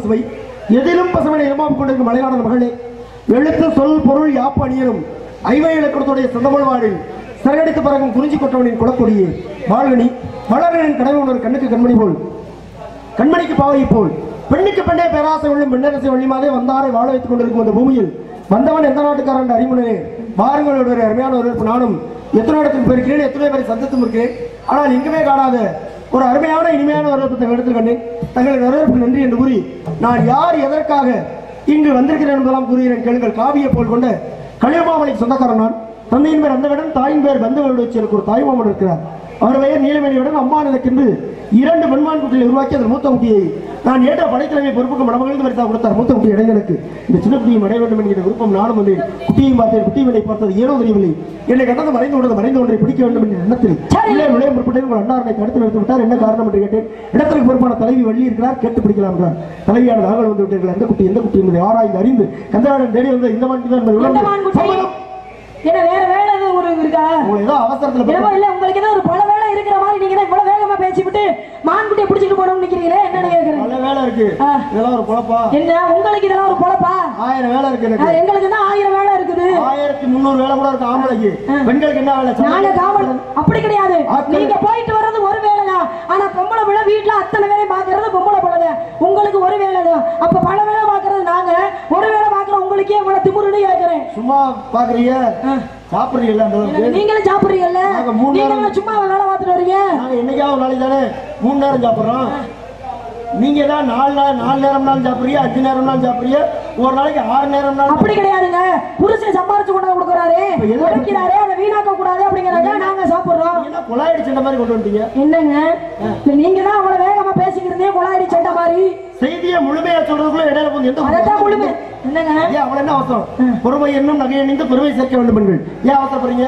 பசுமை எதிலும் பசுமை இருமாப்பு கொண்டிருக்கும் மலைநாடு மகளே எழுத்து சொல் பொருள் யாப்பு அணியனும் ஐவை இலக்கணத்துடைய சொந்தமிழ் வாழில் சிறகடித்து பறக்கும் குறிஞ்சி கொற்றவனின் குலக்கொடியே வாழ்கனி வளர்களின் கடமை உணர் கண்ணுக்கு கண்மணி போல் கண்மணிக்கு பாவை போல் பெண்ணுக்கு பெண்ணே பேராசை உள்ளும் பெண்ணரசை வள்ளிமாதே வந்தாரை வாழ வைத்துக் கொண்டிருக்கும் அந்த பூமியில் வந்தவன் எந்த நாட்டுக்காரன் அறிமுனே வாருங்கள் ஒரு அருமையான ஒரு நானும் எத்தனை இடத்துக்கு போயிருக்கிறேன் எத்தனை பேரை சந்தித்தும் இருக்கிறேன் ஆனால் எங்குமே காணாத ஒரு அருமையான இனிமையான வரவேற்பு தங்கள் இடத்தில் கண்டேன் தங்களின் வரவேற்பு நன்றி என்று கூறி நான் யார் எதற்காக இங்கு வந்திருக்கிறேன் என்பதெல்லாம் கூறுகிறேன் கேளுங்கள் காவியை போல் கொண்ட கலியமாமலைக்கு சொந்தக்காரன் நான் தந்தையின் பேர் அந்தவிடன் தாயின் பேர் பந்துவருடைய வச்சு எனக்கு ஒரு தாய்மாமன் இருக்கிறார் அவர் பெயர் நீலமணியுடன் அம்மா எனக்கென்று இரண்டு பெண்மான் குட்டிகளை உருவாக்கி அந்த மூத்த குட்டியை நான் ஏற்ற படைக்கிழமை பொறுப்புக்கு மனமகிழ்ந்து வரிசா கொடுத்தார் மூத்த குட்டி இடைங்களுக்கு இந்த சின்ன குட்டியும் அடைய வேண்டும் என்கிற விருப்பம் நானும் வந்தேன் குட்டியையும் பார்த்தேன் குட்டியும் என்னை பார்த்தது ஏனோ தெரியவில்லை என்னை கண்டது மறைந்து கொண்டது மறைந்து ஒன்றை பிடிக்க வேண்டும் என்ற எண்ணத்தில் உள்ளே நுழைய முற்பட்டேன் உங்கள் அண்ணாரனை தடுத்து நிறுத்தி விட்டார் என்ன காரணம் என்று கேட்டேன் இடத்திற்கு பொறுப்பான தலைவி வள்ளி இருக்கிறார் கேட்டு பிடிக்கலாம் என்றார் தலைவியான நாங்கள் வந்து விட்டீர்கள் எந்த குட்டி எந்த குட்டி என்பதை ஆராய்ந்து அறிந்து கந்தநாடன் தேடி வந்து இந்த மாட்டி தான் என்பதை இந்த உணர்ந்து மான்குட்டி சம்மதம். என்ன வேற வேலை எதுவும் ஒரு இருக்கா உங்களை ஏதோ அவசரத்துல ஏமா இல்ல உங்களுக்கு ஏதோ ஒரு பல வேலை இருக்கிற மாதிரி நீங்க தான் இவ்வளவு வேகமா பேசிவிட்டு மான்குட்டியை பிடிச்சிட்டு போனோம்னு நிக்கிறீங்களே என்னன்னு கேக்குறேன் பல வேலை இருக்கு ஆ. இதெல்லாம் ஒரு குழப்பா என்ன உங்களுக்கு இதெல்லாம் ஒரு பொழப்பா ஆயிரம் வேலை இருக்கு எனக்கு அது எங்களுக்கு தான் ஆயிரம் வேலை இருக்குது ஆயிரத்தி முந்நூறு வேலை கூட இருக்கு ஆம்பளைக்கு பெண்களுக்கு என்ன வேலை நாங்க சமையல். காவல் அப்படி கிடையாது ஆட்கள். நீங்க போயிட்டு வர்றது ஒரு வேலை தான் ஆனா பொம்பளை பிள்ளை வீட்டுல அத்தனை வேலையும் பாக்குறது பொம்பளை பிள்ளை தான் உங்களுக்கு ஒரு வேலை தான் அப்ப பல வேலை பாக்குறது நாங்க ஒரு வேலை பாக்குற உங்களுக்கே இவ்வளவு திமுருன்னு கேக்குறேன் சும்மா பாக்குறீங்க சாப்பிடுறீங்கல்ல அந்த அளவுக்கு நீங்களும் சாப்பிடுறீங்கல்ல நாங்க மூணு நேரம் நீங்களும் சும்மா வேலை பார்த்துட்டு வரீங்க நாங்க என்னைக்காவது ஒரு நாளைக்கு தானே மூணு நேரம் சாப்பிடுறோம் நீங்க தான் நாலு நாள் நாலு நேரம் நாள் சாப்பிடுறீங்க அஞ்சு நேரம் நாள் சாப்பிடுறீங்க ஒரு நாளைக்கு ஆறு நேரம் நாள் அப்படி கிடையாதுங்க புருஷன் சம்பாரிச்சு கொண்டு வந்து கொடுக்குறாரு எது? உழைக்கிறாரு அதை வீணாக்க கூடாது அப்படிங்கறத நாங்க சாப்பிடுறோம் என்ன குழாயிடுச்சு இந்த மாதிரி கொண்டு வந்துட்டீங்க என்னங்க இல்ல நீங்க தான் அவ்வளவு வேகமா பேசிக்கிறதே கொலாடி சண்டை மாதிரி செய்தியை முழுமையா சொல்றதுக்குள்ள இடையில கொஞ்சம் எந்த அதைத்தான் முழுமை என்னங்க ஏன் அவள என்ன அவசரம் பொறுமை என்னும் நகை அணிந்து பெருமை சேர்க்க வேண்டும் பெண்கள் ஏன் அவசரப்படுறீங்க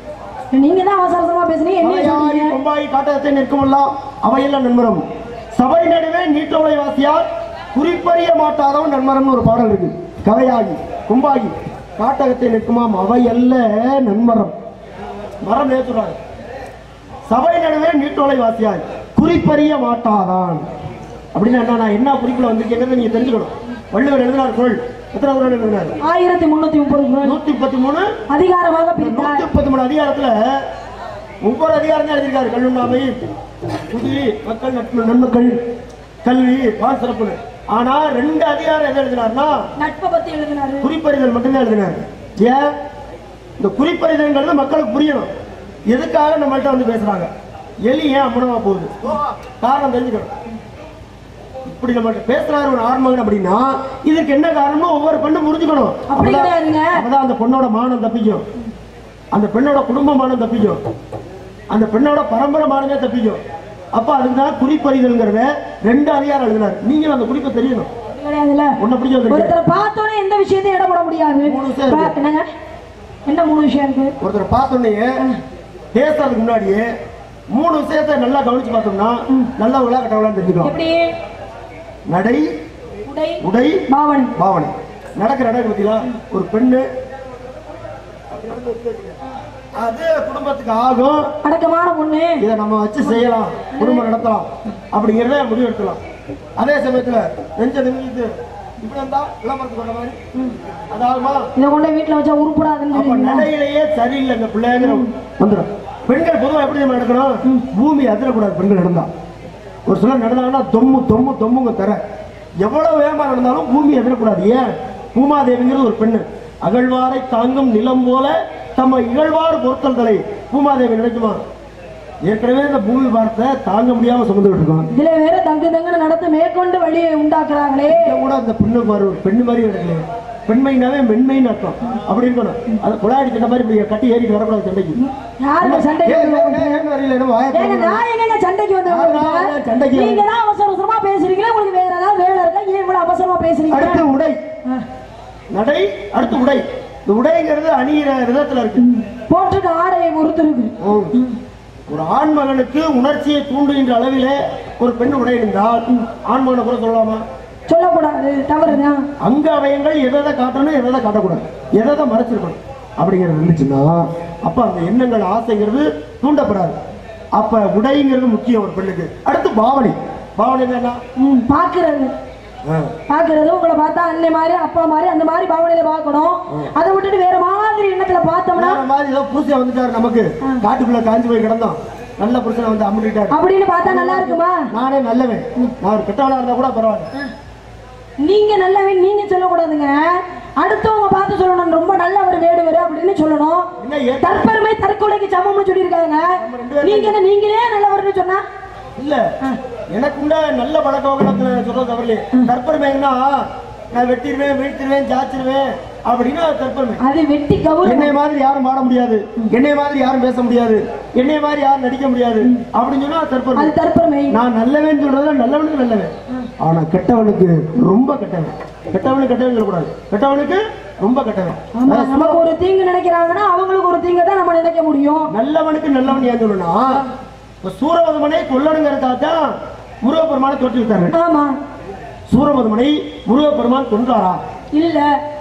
நீங்க தான் அவசர அவசரமா பேசுனீங்க என்ன மலையாளி, சொல்றீங்க கொம்பாய் காட்டகத்தை நிற்குமெல்லாம் அவையெல்லாம் நண்பரும் சபை நடுவே நீட்டோலை வாசியார் குறிப்பறிய மாட்டாதவன் நன்மரம்னு ஒரு பாடல் இருக்கு கவையாகி கும்பாகி காட்டகத்தை நிற்குமாம் அவை அல்ல நன்மரம் மரம் நேற்றுறாங்க சபை நடுவே நீட்டோலை வாசியார் குறிப்பறிய மாட்டாதான் அப்படின்னா என்ன நான் என்ன குறிப்பில் வந்திருக்கேங்கிறத நீங்க தெரிஞ்சுக்கணும் வள்ளுவர் எழுதினார் குரல் எத்தனை குரல் எழுதினார் ஆயிரத்தி முன்னூத்தி முப்பது குரல் நூத்தி முப்பத்தி மூணு அதிகாரமாக பிரித்தார் நூத்தி முப்பத்தி மூணு அதிகாரத்துல ஒவ்வொரு அதிகாரம் தான் எழுதியிருக்காரு கல்லுண்ணாமை புதி மக்கள் நட்பு நன்மக்கள் கல்வி பால் சிறப்பு ஆனா ரெண்டு அதிகாரம் எதை எழுதினார்னா நட்பை பத்தி எழுதினாரு குறிப்பறிதல் மட்டும்தான் எழுதினார் ஏன் இந்த குறிப்பறிதல்ங்கிறது மக்களுக்கு புரியணும் எதுக்காக நம்மள்ட்ட வந்து பேசுறாங்க எலி ஏன் அம்மனமா போகுது காரணம் தெரிஞ்சுக்கணும் இப்படி நம்ம பேசுறாரு ஒரு ஆர்மகன் அப்படின்னா இதுக்கு என்ன காரணம்னு ஒவ்வொரு பெண்ணும் புரிஞ்சுக்கணும் அப்படி அப்பதான் கிடையாதுங்க. அப்பதான் அந்த பொண்ணோட மானம் தப்பிக்கும் அந்த பெண்ணோட குடும்ப மானம் தப்பிக்கும் அந்த பெண்ணோட பரம்பரை மானமே தப்பிக்கும் அப்ப அதுக்குதான் குறிப்பறிதல்ங்கிறத ரெண்டு அதிகாரம் எழுதினார் நீங்களும் அந்த குறிப்பை தெரியணும் அப்படி கிடையாதுல்ல ஒன்ன பிடிச்ச தெரியும் ஒருத்தரை பார்த்தோன்னே எந்த விஷயத்தையும் இடப்பட முடியாது மூணு விஷயம் பா- இருக்கு. என்னங்க என்ன மூணு விஷயம் இருக்கு ஒருத்தரை பார்த்தோன்னே பேசுறதுக்கு முன்னாடியே மூணு விஷயத்தை நல்லா கவனிச்சு பார்த்தோம்னா நல்லவங்களா கெட்டவங்களா தெரிஞ்சுக்கலாம் எப்படி நடை உடை உடை பாவனை பாவனை நடக்கிற நடை பத்தியா ஒரு பெண்ணு அது குடும்பத்துக்கு ஆகும் அடக்கமான பொண்ணு இதை நம்ம வச்சு செய்யலாம் குடும்பம் நடத்தலாம் அப்படிங்கிறத முடிவு எடுக்கலாம் அதே சமயத்துல நெஞ்ச நிமிந்து இப்படி வந்தா விளம்பரத்துக்கு வந்த மாதிரி அது ஆகுமா இதை கொண்டு போய் வீட்டுல வச்சா உருப்படாதுன்னு அப்ப சொல்லுவீங்களா? நடையிலேயே சரியில்லை இந்த பிள்ளைங்கிற வந்துடும் பெண்கள் பொதுவா எப்படி நம்ம நடக்கணும் பூமி அதிரக்கூடாது பெண்கள் நடந்தா ஒரு சிலர் நடந்தாங்கன்னா தொம்மு தொம்மு தொம்முங்க தர எவ்வளவு வேகமா நடந்தாலும் பூமி அதிரக்கூடாது ஏன் பூமாதேவிங்கிறது ஒரு பெண்ணு அகழ்வாரை தாங்கும் நிலம் போல தம்ம இகழ்வார் பொருத்தல் தலை பூமாதேவி நினைக்குமா ஏற்கனவே இந்த பூமி பாரத்தை தாங்க முடியாம சுமந்துட்டு இருக்கோம் இதுல வேற தங்கு தங்குன்னு நடத்து மேற்கொண்டு வழியை உண்டாக்குறாங்களே இதை கூட அந்த பெண்ணு பாரு ஒரு பெண்ணு மாதிரி நடக்கல பெண்மைனாவே மென்மைன்னு அர்த்தம் அப்படி இருக்கணும் அது குழாடி சின்ன மாதிரி இப்படி கட்டி ஏறிட்டு வரக்கூடாது சண்டைக்கு யாருங்க சண்டைக்கு ஏன், வந்து ஏன், ஏன், ஏன் வரல? என்ன வாயை ஏங்க திறந்து- நான் எங்கங்க சண்டைக்கு வந்து யார் நான் உட்கார்ந்தேன்? சண்டைக்கு நீங்க தான் அவசர அவசரமா பேசுறீங்களா உங்களுக்கு வேற ஏதாவது வேலை இருக்கா ஏன் இவ்வளவு அவசரமா பேசுறீங்க அடுத்து உடை ஆ. நடை அடுத்து உடை இந்த உடைங்கிறது அணியிற விதத்துல இருக்கு போட்டிருக்க ஆடையை பொறுத்து இருக்கு ம். ஒரு ஆண் மகனுக்கு உணர்ச்சியை தூண்டுகின்ற அளவிலே ஒரு பெண் உடை இருந்தால் ஆண் மகனை கூட சொல்லலாமா சொல்லக்கூடாது தவறுதான் அங்க அவயங்கள் எதை எதை காட்டணும் எதை எதை காட்டக்கூடாது எதை எதை மறைச்சிருக்கணும் அப்படிங்கிறது இருந்துச்சுன்னா அப்ப அந்த எண்ணங்கள் ஆசைங்கிறது தூண்டப்படாது அப்ப உடைங்கிறது முக்கியம் ஒரு பெண்ணுக்கு அடுத்து பாவனை பாவனை என்ன ம் பாக்குறது ஆ. பாக்குறது உங்களை பார்த்தா அன்னை மாதிரி அப்பா மாதிரி அந்த மாதிரி பாவனையில பார்க்கணும் அதை விட்டுட்டு வேற மாதிரி எண்ணத்துல பார்த்தோம்னா வேற மாதிரி ஏதோ புருஷன் வந்துட்டாரு நமக்கு காட்டுக்குள்ள காஞ்சி போய் கிடந்தோம் நல்ல புருஷனை வந்து அம்மிட்டாரு அப்படின்னு பார்த்தா நல்லா இருக்குமா நானே நல்லவன் நான் ஒரு கெட்டவனா இருந்தா கூட பரவாயில்ல நீங்க நல்லவன் நீங்க சொல்லக்கூடாதுங்க அடுத்தவங்க பார்த்து சொல்லணும் ரொம்ப நல்லவர் வேடுவர் அப்படின்னு சொல்லணும் என்ன ஏன் தற்பெருமை தற்கொலைக்கு சமம்னு சொல்லியிருக்காங்க நீங்க என்ன நீங்களே நல்லவர்னு சொன்னா இல்ல எனக்கு உண்ட நல்ல பழக்க வழக்கத்துல சொல்றது தவறில்லை தற்பெருமைன்னா நான் வெட்டிடுவேன் வீழ்த்திடுவேன் ஜாச்சிருவேன் அப்படின்னா அது தற்பெருமை அது வெட்டி கவுரு என்னை மாதிரி யாரும் பாட முடியாது என்னை மாதிரி யாரும் பேச முடியாது என்னை மாதிரி யாரும் நடிக்க முடியாது அப்படின்னு சொன்னா அது தற்பெருமை அது தற்பெருமை நான் நல்லவன் சொல்றதுல நல்லவனுக்கு நல்லவன் ஆனா கெட்டவனுக்கு ரொம்ப கெட்டவன் கெட்டவனுக்கு கெட்டவன் சொல்லக்கூடாது கெட்டவனுக்கு ரொம்ப கெட்டவன் ஆமா நமக்கு ஒரு தீங்கு நினைக்கிறாங்கன்னா அவங்களுக்கு ஒரு தீங்கை தான் நம்ம நினைக்க முடியும் நல்லவனுக்கு நல்லவன் ஏன் சொல்லணும்னா இப்ப சூரபதுமனை கொல்லணுங்கிறதுக்காக தான் முருகப்பெருமானை தொட்டி விட்டாரு ஆமா சூரபதுமனை முருகப்பெருமான் கொன்றாரா இல்ல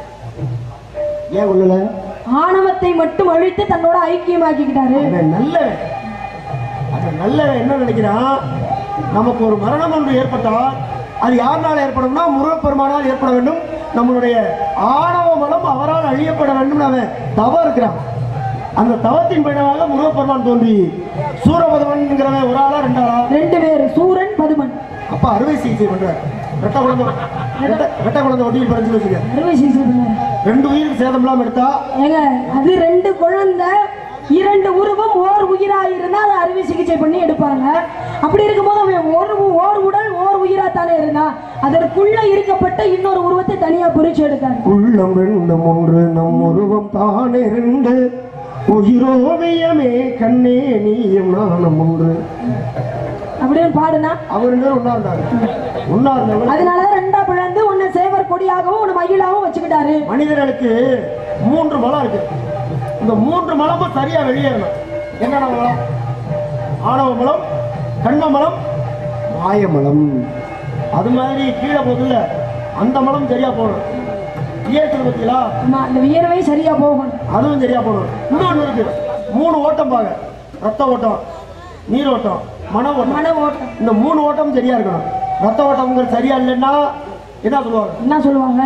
ஏன் கொல்லல ஆணவத்தை மட்டும் அழித்து தன்னோட ஐக்கியமாக்கிக்கிட்டாரு அவன் நல்லவன் அவன் நல்லவன் என்ன நினைக்கிறான் நமக்கு ஒரு மரணம் ஒன்று ஏற்பட்டால் அது யாருனால ஏற்படும்னா முருகப்பெருமானால் ஏற்பட வேண்டும் நம்மளுடைய ஆணவ மலம் அவரால் அழியப்பட வேண்டும் அவன் தவம் இருக்கிறான் அந்த தவத்தின் பயனாக முருகப்பெருமான் தோன்றி சூரபதவன்கிறவன் ஒரு ஆளா ரெண்டாளா ரெண்டு பேரு சூரன் பதுமன் அப்பா அறுவை சிகிச்சை பண்றார் ரெட்ட குழந்தை ரெட்ட ரெட்ட குழந்தை ஒட்டியில் பறிச்சு வச்சுக்க அறுவை சிகிச்சை பண்ணாரு. ரெண்டு உயிருக்கு சேதம் இல்லாம எடுத்தா ஏங்க அது ரெண்டு குழந்தை இரண்டு உருவம் ஓர் உயிரா இருந்தா அதை அறுவை சிகிச்சை பண்ணி எடுப்பாங்க அப்படி இருக்கும்போது அவன் ஒரு உ- ஓர் உடல் ஓர் உயிரா தானே இருந்தா அதற்குள்ள இருக்கப்பட்ட இன்னொரு உருவத்தை தனியா பிரிச்சு எடுத்தாங்க உள்ளம் ரெண்டு மூன்று நம் உருவம் தானே ரெண்டு உயிரோவியமே கண்ணே நீயும் நானும் ஒன்று அப்படின்னு பாடுனா அவர் ரெண்டு பேரும் ஒன்னா இருந்தாரு ஒன்னா இருந்தவர் அதனாலதான் ரெண்டா பிளந்து உன்னை சேவர் கொடியாகவும் உன்னை மயிலாகவும் வச்சுக்கிட்டாரு மனிதர்களுக்கு மூன்று மலம் இருக்கு இந்த மூன்று மலமும் சரியா வெளியேறணும் என்னென்ன மலம் ஆணவ மலம் கண்ம மலம் மாய மலம் அது மாதிரி கீழே போகுதுல்ல அந்த மலம் சரியா போகணும் இயற்கை பத்தியா ஆமா, அந்த வியர்வை சரியா போகணும் அதுவும் சரியா போகணும் இன்னொன்று இருக்கு மூணு ஓட்டம் பாங்க ரத்த ஓட்டம் நீர் ஓட்டம் மன ஓட்டம் மன ஓட்டம் இந்த மூணு ஓட்டம் சரியா இருக்கணும் ரத்த ஓட்டம்ங்கிறது சரியா இல்லைன்னா என்ன சொல்லுவாங்க என்ன சொல்லுவாங்க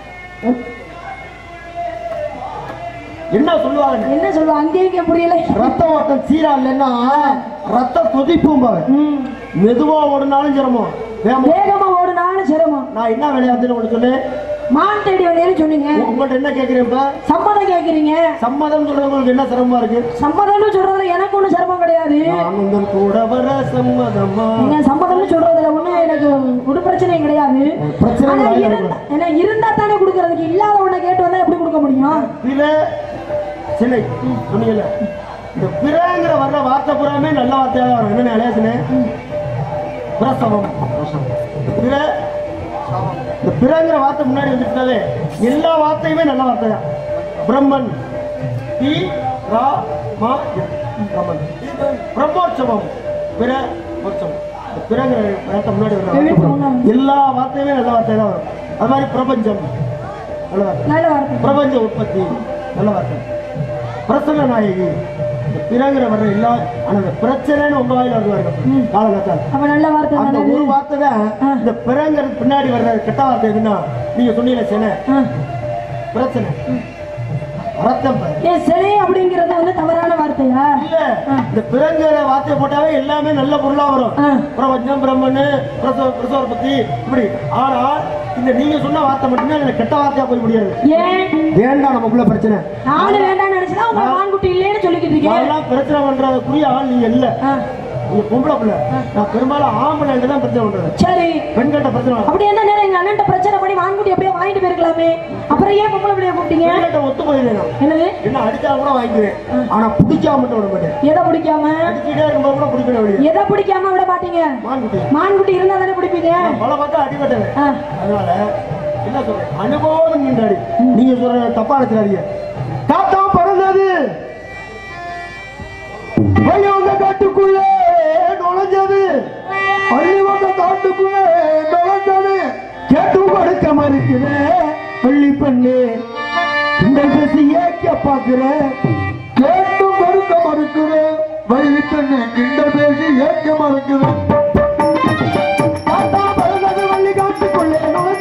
என்ன சொல்லுவாங்க என்ன சொல்லுவாங்க அங்கேயும் இங்கே புரியல ரத்த ஓட்டம் சீரா இல்லைன்னா ரத்த கொதிப்பும் பாரு ம். மெதுவா ஓடுனாலும் சிரமம் வேகமா வேகமா ஓடுனாலும் சிரமம் நான் என்ன விளையாட்டுன்னு ஒன்று சொன்னேன் மான் தேடி வந்தேன்னு சொன்னீங்க உங்கள்ட்ட என்ன கேட்கிறேன் இப்ப சம்மதம் கேக்குறீங்க சம்மதம் சொல்றவங்களுக்கு என்ன சிரமமா இருக்கு சம்மதம்னு சொல்றதுல எனக்கு ஒண்ணும் சிரமம் கிடையாது நான் உங்கள் கூட வர சம்மதமா நீங்க சம்மதம்னு சொல்றதுல ஒண்ணும் எனக்கு ஒரு பிரச்சனையும் கிடையாது பிரச்சனை ஆனா வாயில இருந்தா ஏன்னா இருந்தா தானே கொடுக்கறதுக்கு இல்லாத ஒண்ணை கேட்டு வந்தா எப்படி கொடுக்க முடியும் பிற சிலை சொன்னீங்கல்ல இந்த பிறங்கிற வர்ற வார்த்தை பூராமே நல்ல வார்த்தையாக வரும் என்ன அலையாசுனே பிரசவம் பிற இந்த பிறங்கிற வார்த்தை முன்னாடி வந்துட்டாலே எல்லா வார்த்தையுமே நல்ல வார்த்தை தான் பிரம்மன் பி ரா மா ய. பிரம்மன் பிரம்மோற்சவம் பிற உற்சவம் இந்த பிறங்கிற வார்த்தை முன்னாடி வர்ற வார்த்தை பூரா. எல்லா வார்த்தையுமே நல்ல வார்த்தை தான் வரும் அது மாதிரி பிரபஞ்சம் நல்ல வார்த்தை நல்ல வார்த்தை பிரபஞ்ச உற்பத்தி நல்ல வார்த்தை பிரசன்ன நாயகி இந்த பிறங்கிற வர்ற எல்லா ஆனா இந்த பிரச்சனைன்னு உங்க வாயில வருவாங்க காலகட்டம் அப்ப நல்ல வார்த்தை அந்த தானே ஒரு வார்த்தை தான் இந்த பிறங்கிறது பின்னாடி வர்ற கெட்ட வார்த்தை எதுன்னா நீங்க சொன்னீங்க சேனை ஆ. பிரச்சனை அரத்தம் பாரு. ஏன் சிலை அப்படிங்கறது வந்து தவறான வார்த்தையா இல்ல இந்த பிறங்கிற வார்த்தையை போட்டாவே எல்லாமே நல்ல பொருளா வரும் ஆ. பிரபஞ்சம் பிரம்மனு பிரசவ பிரசவ பத்தி இப்படி ஆனா இந்த நீங்க சொன்ன வார்த்தை மட்டுமே எனக்கு கெட்ட வார்த்தையா போய் முடியாது ஏன் வேண்டாம் நமக்குள்ள பிரச்சனை நானும் வேண்டாம்னு நினைச்சுதான் உங்க ஆண்குட்டி இல்லைன்னு சொல்லிக்கிட்டு இருக்கேன் அதெல்லாம் பிரச்சனை பண்றதுக்குரிய ஆள் நீங்க இல்ல ஆ. நீங்க பொம்பளை பிள்ளை நான் பெரும்பாலும் ஆம்பளை தான் பிரச்சனை பண்றது சரி பெண்கள்ட்ட பிரச்சனை வராது. அப்படி என்ன நேரம் எங்க அண்ணன் பிரச்சனை பண்ணி ஆண்குட்டி அப்படியே வாங்கிட்டு போயிருக்கலாமே அப்புறம் ஏன் பொம்பளை பிள்ளைய கூப்பிட்டீங்க பெண்கள்ட்ட ஒத்து போயிருவேன் நான். என்னது என்ன அடிச்சா கூட வாங்கிக்குவேன் ஆனா பிடிக்காம மட்டும் விட மாட்டேன் எதை பிடிக்காம அடிச்சுட்டே இருக்கும்போது கூட பிடிக்கணும் வெளியே எதை பிடிக்காம விட மாட்டீங்க மான்குட்டி மான்குட்டி இருந்தா தானே பிடிப்பீங்க நான் பல பக்கம் அடிபட்டேன் ஆ. அதனால என்ன சொல்றேன் அனுபவம் நீண்டாடி நீங்க சொல்ற தப்பா நினைச்சாதீங்க தாத்தா பிறந்தது வயவங்க காட்டுக்குள்ளே நுழைஞ்சது அள்ளிவங்க காட்டுக்குள்ளே நுழைஞ்சது கேட்டு படுக்க மறுக்குது வெள்ளி பண்ணு இந்த பேசி ஏக்க பாக்குற கேட்டு படுக்க மறுக்குற வள்ளி பெண்ணு இந்த பேசி ஏக்க மறுக்குது தாத்தா பிறந்தது வள்ளி காட்டுக்குள்ளே நுழைஞ்சது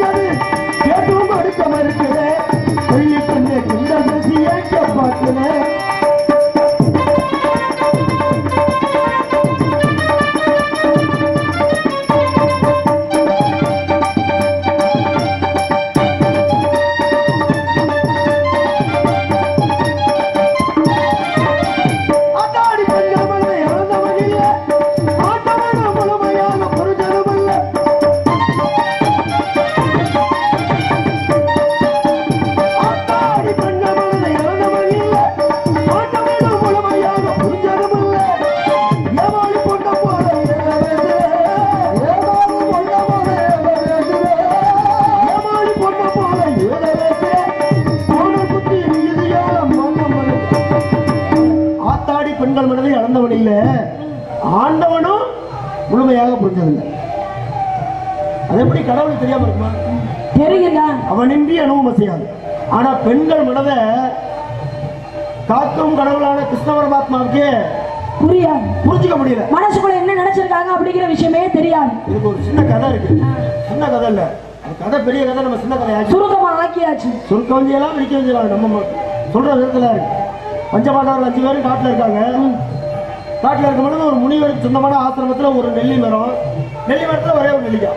ஆண்டவனும் முழுமையாக புரிஞ்சதில்லை அது எப்படி கடவுளுக்கு தெரியாம இருக்குமா தெரியுதா அவனின்றி அனுபவம் செய்யாது ஆனா பெண்கள் மனதை காக்கும் கடவுளான கிருஷ்ண பரமாத்மாவுக்கே புரியாது புரிஞ்சுக்க முடியல மனசுக்குள்ள என்ன நினைச்சிருக்காங்க அப்படிங்கிற விஷயமே தெரியாது இதுக்கு ஒரு சின்ன கதை இருக்கு சின்ன கதை இல்ல அந்த கதை பெரிய கதை நம்ம சின்ன கதை ஆச்சு சுருக்கமா ஆக்கியாச்சு சுருக்க வஞ்சியெல்லாம் விரிக்க வஞ்சியெல்லாம் நம்ம ம- சொல்ற விதத்துல இருக்கு பஞ்சபாண்டவர்கள் அஞ்சு பேரும் காட்டுல இருக்காங்க காட்டுல இருக்கும் பொழுது ஒரு முனிவருக்கு சொந்தமான ஆசிரமத்துல ஒரு நெல்லி மரம் நெல்லி மரத்துல ஒரே ஒரு நெல்லிக்காய்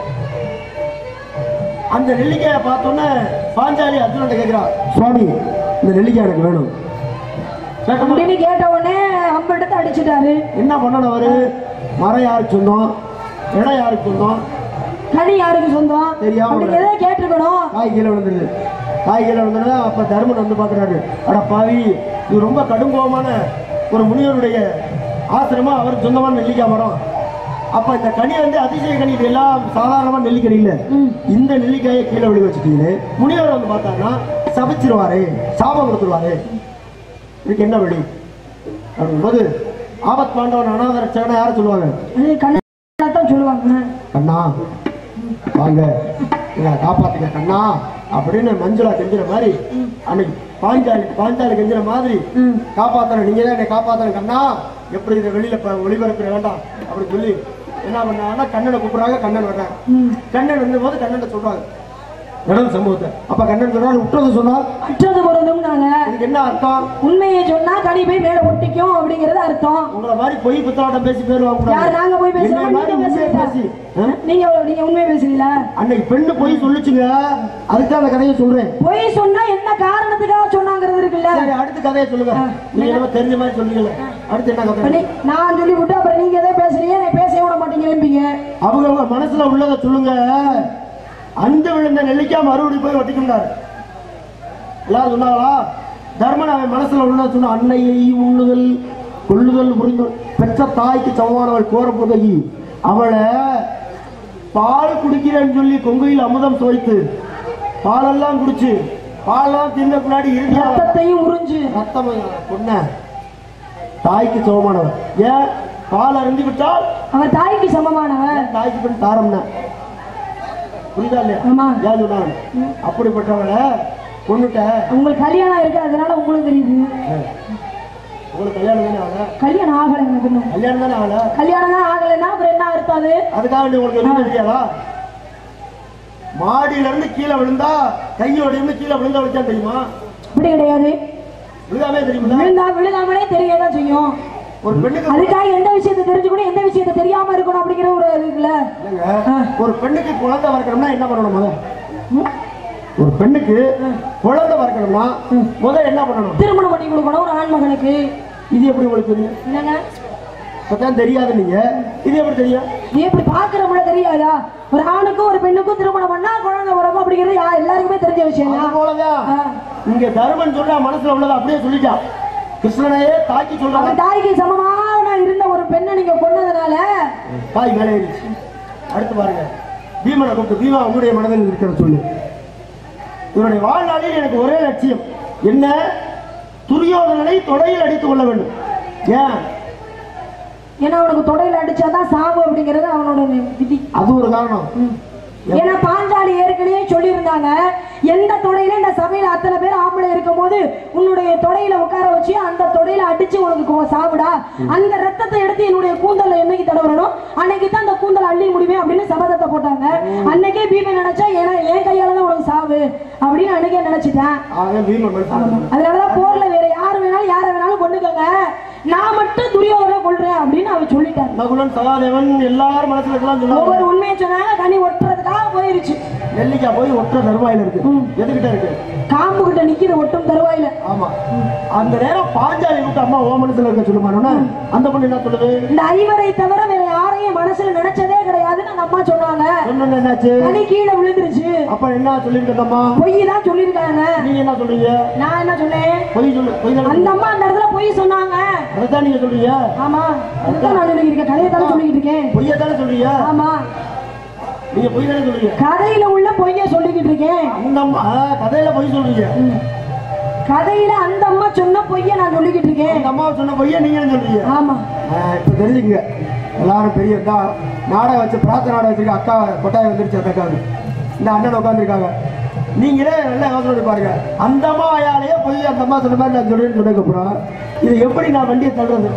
அந்த நெல்லிக்காயை பார்த்தோன்னே பாஞ்சாலி அர்ஜுனன் கேட்கிறா சுவாமி இந்த நெல்லிக்காய் எனக்கு வேணும் கேட்டோமா? அப்படின்னு கேட்ட உடனே அம்பெடுத்து அடிச்சிட்டாரு என்ன பண்ணணும் அவரு மரம் யாருக்கு சொந்தம் இடம் யாருக்கு சொந்தம் கனி யாருக்கு சொந்தம் தெரியாம அப்படிங்கிறத கேட்டிருக்கணும் காய் கீழே விழுந்துருது காய் கீழே விழுந்தது அப்ப தர்மன் வந்து பார்க்குறாரு அட பாவி இது ரொம்ப கடுங்கோமான ஒரு முனிவருடைய ஆசிரமம் அவருக்கு சொந்தமான நெல்லிக்காய் மரம் அப்ப இந்த கனி வந்து அதிசய கனி இது எல்லாம் சாதாரணமா நெல்லிக்கனி இல்ல இந்த நெல்லிக்காயை கீழே விழி வச்சுட்டீங்களே முனிவர் வந்து பார்த்தாருன்னா சபிச்சிருவாரு சாபம் கொடுத்துருவாரு இதுக்கு என்ன வழி அப்படிங்கும்போது ஆபத் பாண்டவன் அனாத ரட்சகனை யாரை சொல்லுவாங்க அது கண்ணா தான் சொல்லுவாங்க கண்ணா வாங்க எங்களை காப்பாத்துங்க கண்ணா அப்படின்னு மஞ்சுளா கெஞ்சுற மாதிரி அன்னைக்கு பாஞ்சாலி பாஞ்சாலி கெஞ்சுற மாதிரி ம். காப்பாத்தணும் நீங்க தான் என்னை காப்பாத்தணும் கண்ணா எப்படி இதை வெளியில ப- ஒளிபரப்பிட வேண்டாம் அப்படின்னு சொல்லி என்ன பண்ணாங்கன்னா கண்ணனை கூப்பிடுறாங்க கண்ணன் வர்றாங்க ம். கண்ணன் வந்த போது கண்ணன் சொல்றாங்க நடந்த சம்பவத்தை அப்ப கண்ணன் சொல்றாரு விட்டுறத சொன்னா அற்றது பொருந்தும்னாங்க இதுக்கு என்ன அர்த்தம் உண்மையை சொன்னா கனி போய் மேல ஒட்டிக்கும் அப்படிங்கிறது அர்த்தம் உங்களை மாதிரி பொய் புத்தாட்டம் பேசி பேர் வாங்க யார் நாங்க போய் பேசுறோம் என்னை மாதிரி நீங்க உண்மையை பேசி பேசுறீங்களா ஆ? நீங்க நீங்க உண்மையை பேசுறீங்களா அன்னைக்கு பெண்ணு பொய் சொல்லுச்சுங்க அதுக்கு அந்த கதையை சொல்றேன் பொய் சொன்னா என்ன காரணத்துக்காக சொன்னாங்கிறது இருக்குல்ல சரி அடுத்த கதையை சொல்லுங்க நீங்க என்னமோ தெரிஞ்ச மாதிரி சொல்லுங்க அடுத்து என்ன இப்ப கதை நீ- நான் சொல்லி விட்டு அப்புறம் நீங்க எதை பேசுறீங்க என்னை பேசவே விட மாட்டீங்க அவங்க அவங்க மனசுல உள்ளதை சொல்லுங்க அந்து விழுந்த நெல்லிக்காய் மறுபடியும் போய் ஒட்டிக்கிட்டாரு எல்லாரும் சொன்னாங்களா தர்மன் அவன் மனசுல உள்ளதை சொன்ன அன்னையை உண்ணுதல் கொள்ளுதல் புரிந்து பெற்ற தாய்க்கு சமமானவள் கோர புதகி அவளை பால் குடிக்கிறேன்னு சொல்லி கொங்கையில் அமுதம் சுவைத்து பாலெல்லாம் குடிச்சு பாலெல்லாம் தின்ன முன்னாடி இறுதியா ரத்தத்தையும் உறிஞ்சு ரத்தம் பொண்ண தாய்க்கு சமமானவர் ஏன் பால் அருந்தி விட்டால் அவர் தாய்க்கு சமமானவர் தாய்க்கு பெண் தாரம்னா புரியுதா இல்லையா ஆமா ஏன் சொன்னாங்க அப்படிப்பட்டவளை கொண்டுட்ட உங்களுக்கு கல்யாணம் இருக்கு அதனால உங்களுக்கு தெரியுது உங்களுக்கு கல்யாணம் தானே ஆகல கல்யாணம் ஆகலை எனக்கு இன்னும் கல்யாணம் தானே ஆகல கல்யாணம் தான் ஆகலைன்னா அப்புறம் என்ன அர்த்தம் அது அதுக்காக வேண்டி உங்களுக்கு எதுவும் தெரியாதா மாடியில இருந்து கீழே விழுந்தா கையோட இருந்து கீழே விழுந்தா வச்சா தெரியுமா அப்படி கிடையாது விழுகாமே தெரியுமில்ல விழுந்தா விழுகாமலே தெரியதான் செய்யும் ஒரு பெண்ணுக்கு அதுக்காக எந்த விஷயத்தை தெரிஞ்சுக்கணும் எந்த விஷயத்தை தெரியாம இருக்கணும் அப்படிங்கிற ஒரு இது இருக்குல்ல இல்லைங்க, ஒரு பெண்ணுக்கு குழந்தை வளர்க்கணும்னா என்ன பண்ணணும் முத ஒரு பெண்ணுக்கு குழந்தை வளர்க்கணும்னா முதல் என்ன பண்ணணும் திருமணம் பண்ணி கொடுக்கணும் ஒரு ஆண் மகனுக்கு இது எப்படி உங்களுக்கு தெரியும் என்னங்க இப்பதான் தெரியாது நீங்க இது எப்படி தெரியும் இது எப்படி பாக்குறவங்கள தெரியாதா ஒரு ஆணுக்கும் ஒரு பெண்ணுக்கும் திருமணம் பண்ணா குழந்தை பிறக்கும் அப்படிங்கிறது யா- எல்லாருக்குமே தெரிஞ்ச விஷயம் அது தான் போலதான் ஆ. இங்க தருமன் சொல்ற மனசுல உள்ளதை அப்படியே சொல்லிட்டான் கிருஷ்ணனையே தாக்கி சொல்றாங்க அவர் தாய்க்கு சமமான இருந்த ஒரு பெண்ணை நீங்க கொன்னதுனால தாய் மேலே ஏறிச்சு அடுத்து பாருங்க பீமனை கூப்பிட்டு பீமா உன்னுடைய மனதில் இருக்கிற சொல்லு இவருடைய வாழ்நாளில் எனக்கு ஒரே லட்சியம் என்ன துரியோதனனை தொடையில் அடித்துக் கொள்ள வேண்டும் ஏன் ஏன்னா அவனுக்கு தொடையில அடிச்சாதான் சாவு அப்படிங்கிறது அவனோட விதி அது ஒரு காரணம் ஏன்னா பாஞ்சாலி ஏற்கனவே சொல்லியிருந்தாங்க எந்த தொடையில இந்த சபையில அத்தனை பேர் ஆம்பளை இருக்கும் போது உன்னுடைய தொடையில உட்கார வச்சு அந்த தொடையில அடிச்சு உனக்கு கொ- சாவுடா அந்த ரத்தத்தை எடுத்து என்னுடைய கூந்தல்ல என்னைக்கு தடவரணும் அன்னைக்கு தான் அந்த கூந்தல் அள்ளி முடிவேன் அப்படின்னு சபதத்தை போட்டாங்க அன்னைக்கே பீமன் நினைச்சா ஏன்னா என் கையால தான் உனக்கு சாவு அப்படின்னு அன்னைக்கே நினைச்சிட்டேன் ஆக பீமன் மனுஷன் அதனாலதான் போர்ல வேற யார் வேணாலும் யாரை வேணாலும் கொண்டுக்கங்க நான் மட்டும் துரியோதனை கொள்றேன் அப்படின்னு அவர் சொல்லிட்டாரு நகுலன் சகாதேவன் எல்லாரும் மனசுல இருக்கலாம் சொன்னாங்க ஒவ்வொரு உண்மையை சொன்னாங்க கனி ஒட்டுறதுக்காக போயிருச்சு நெல்லிக்காய் போய் ஒற்ற தருவாயில இருக்கு எதுகிட்ட இருக்கு காம்பு கிட்ட நிக்கிற ஒட்டும் தருவாயில ஆமா அந்த நேரம் பாஞ்சாலி விட்டு அம்மா ஓ மனசுல இருக்க சொல்லுமானோன்னா அந்த பொண்ணு என்ன சொல்லுது இந்த ஐவரை தவிர வேற யாரையும் மனசுல நினைச்சதே கிடையாதுன்னு அந்த அம்மா சொன்னாங்க சொன்ன என்னாச்சு கனி கீழே விழுந்துருச்சு அப்ப என்ன சொல்லிருக்க அம்மா பொய் தான் சொல்லியிருக்காங்க நீங்க என்ன சொல்றீங்க நான் என்ன சொன்னேன் பொய் சொல்லு பொய் தானே அந்த அம்மா அந்த இடத்துல பொய் சொன்னாங்க அதைத்தான் நீங்க சொல்றீங்க ஆமா அதுதான் நான் சொல்லிட்டு இருக்கேன் கதையை தானே சொல்லிக்கிட்டு இருக்கேன் பொய்யை தானே சொல்றீங்க ஆமா நீங்க பொய் தானே சொல்றீங்க கதையில உள்ள பொய்ய சொல்லிக்கிட்டு இருக்கேன் அந்த அம்மா ஆ, கதையில பொய் சொல்றீங்க கதையில அந்த அம்மா சொன்ன பொய்ய நான் சொல்லிக்கிட்டு இருக்கேன் அந்த அம்மாவை சொன்ன பொய்யா நீங்க என்ன சொல்றீங்க ஆமா ஆஹ் இப்ப தெரிஞ்சுக்கங்க எல்லாரும் பெரிய இதா நாடகம் வச்சு பிரார்த்தனை நாடகம் வச்சிருக்க அக்கா கொட்டாயம் வந்துருச்சு அந்த அக்காவுக்கு இந்த அண்ணன் உட்காந்துருக்காங்க நீங்களே நல்லா யோசனை பண்ணி பாருங்க அந்த அம்மா வாயாலேயே போய் அந்த அம்மா சொன்ன மாதிரி நான் சொல்றேன்னு சொன்னதுக்கப்புறம் இதை எப்படி நான் வண்டியை தள்ளுறது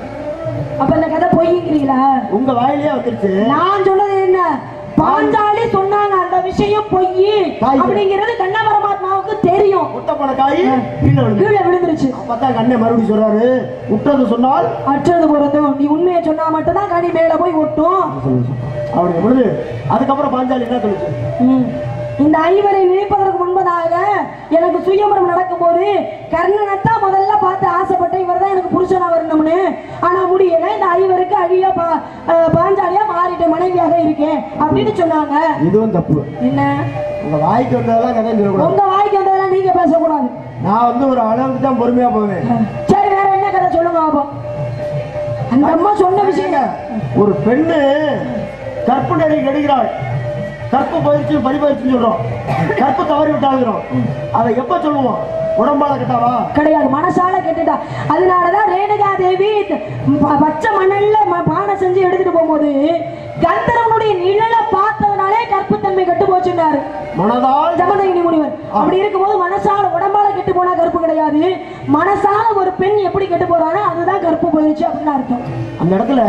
அப்ப இந்த கதை பொய்ங்கிறீங்களா உங்க வாயிலேயே வந்துருச்சு நான் சொன்னது என்ன பாஞ்சாலி சொன்னாங்க அந்த விஷயம் பொய் தாய். அப்படிங்கிறது கண்ண பரமாத்மாவுக்கு தெரியும் முட்டை போன காய் கீழே விழுந்து கீழே விழுந்துருச்சு அப்பதான் கண்ணை மறுபடியும் சொல்றாரு விட்டது சொன்னால் அற்றது பொருந்தும் நீ உண்மையை சொன்னா மட்டும்தான் கனி மேல போய் ஒட்டும் அப்படி பொழுது அதுக்கப்புறம் பாஞ்சாலி என்ன சொல்லுச்சு ம். இந்த ஐவரை நினைப்பதற்கு முன்பதாக எனக்கு சுயமரம் நடக்கும்போது கர்ணனைத்தான் முதல்ல பார்த்து ஆசைப்பட்டேன் இவர் தான் எனக்கு புருஷனா வரணும்னு ஆனா முடியல இந்த ஐவருக்கு அழியா பா அஹ் பாஞ்சாலியா மாறிட்டேன் மனைவியாக இருக்கேன் அப்படின்னு சொன்னாங்க இதுவும் தப்பு என்ன உங்க வாய்க்கு வந்ததெல்லாம் கதை சொல்லக்கூடாது உங்க வாய்க்கு வந்ததெல்லாம் நீங்க பேசக்கூடாது நான் வந்து ஒரு அளவுக்கு தான் பொறுமையா போவேன் சரி வேற என்ன கதை சொல்லுங்க பாப்போம் அந்த அம்மா சொன்ன விஷயம் ஒரு பெண்ணு கற்பு நெறி கெடுகிறாள் கற்பு பயிற்சி பரிபயிற்சின்னு சொல்றோம் கற்பு தவறி விட்டாளுங்கிறோம் அதை எப்ப சொல்லுவோம் உடம்பால கட்டாவா கிடையாது மனசால கேட்டுட்டா அதனாலதான் ரேணுகா தேவி ப- பச்சை மணல்ல ம- பானை செஞ்சு எடுத்துட்டு போகும்போது கந்தரவனுடைய நிழலை பார்த்ததுனாலே கற்புத்தன்மை கெட்டு போச்சுன்னாரு மனதால் ஜமதகினி முனிவர் அப்படி இருக்கும்போது மனசால உடம்பால கெட்டு போனா கற்பு கிடையாது மனசால ஒரு பெண் எப்படி கெட்டு போறானோ அதுதான் கற்பு போயிடுச்சு அப்படின்னு அர்த்தம் அந்த இடத்துல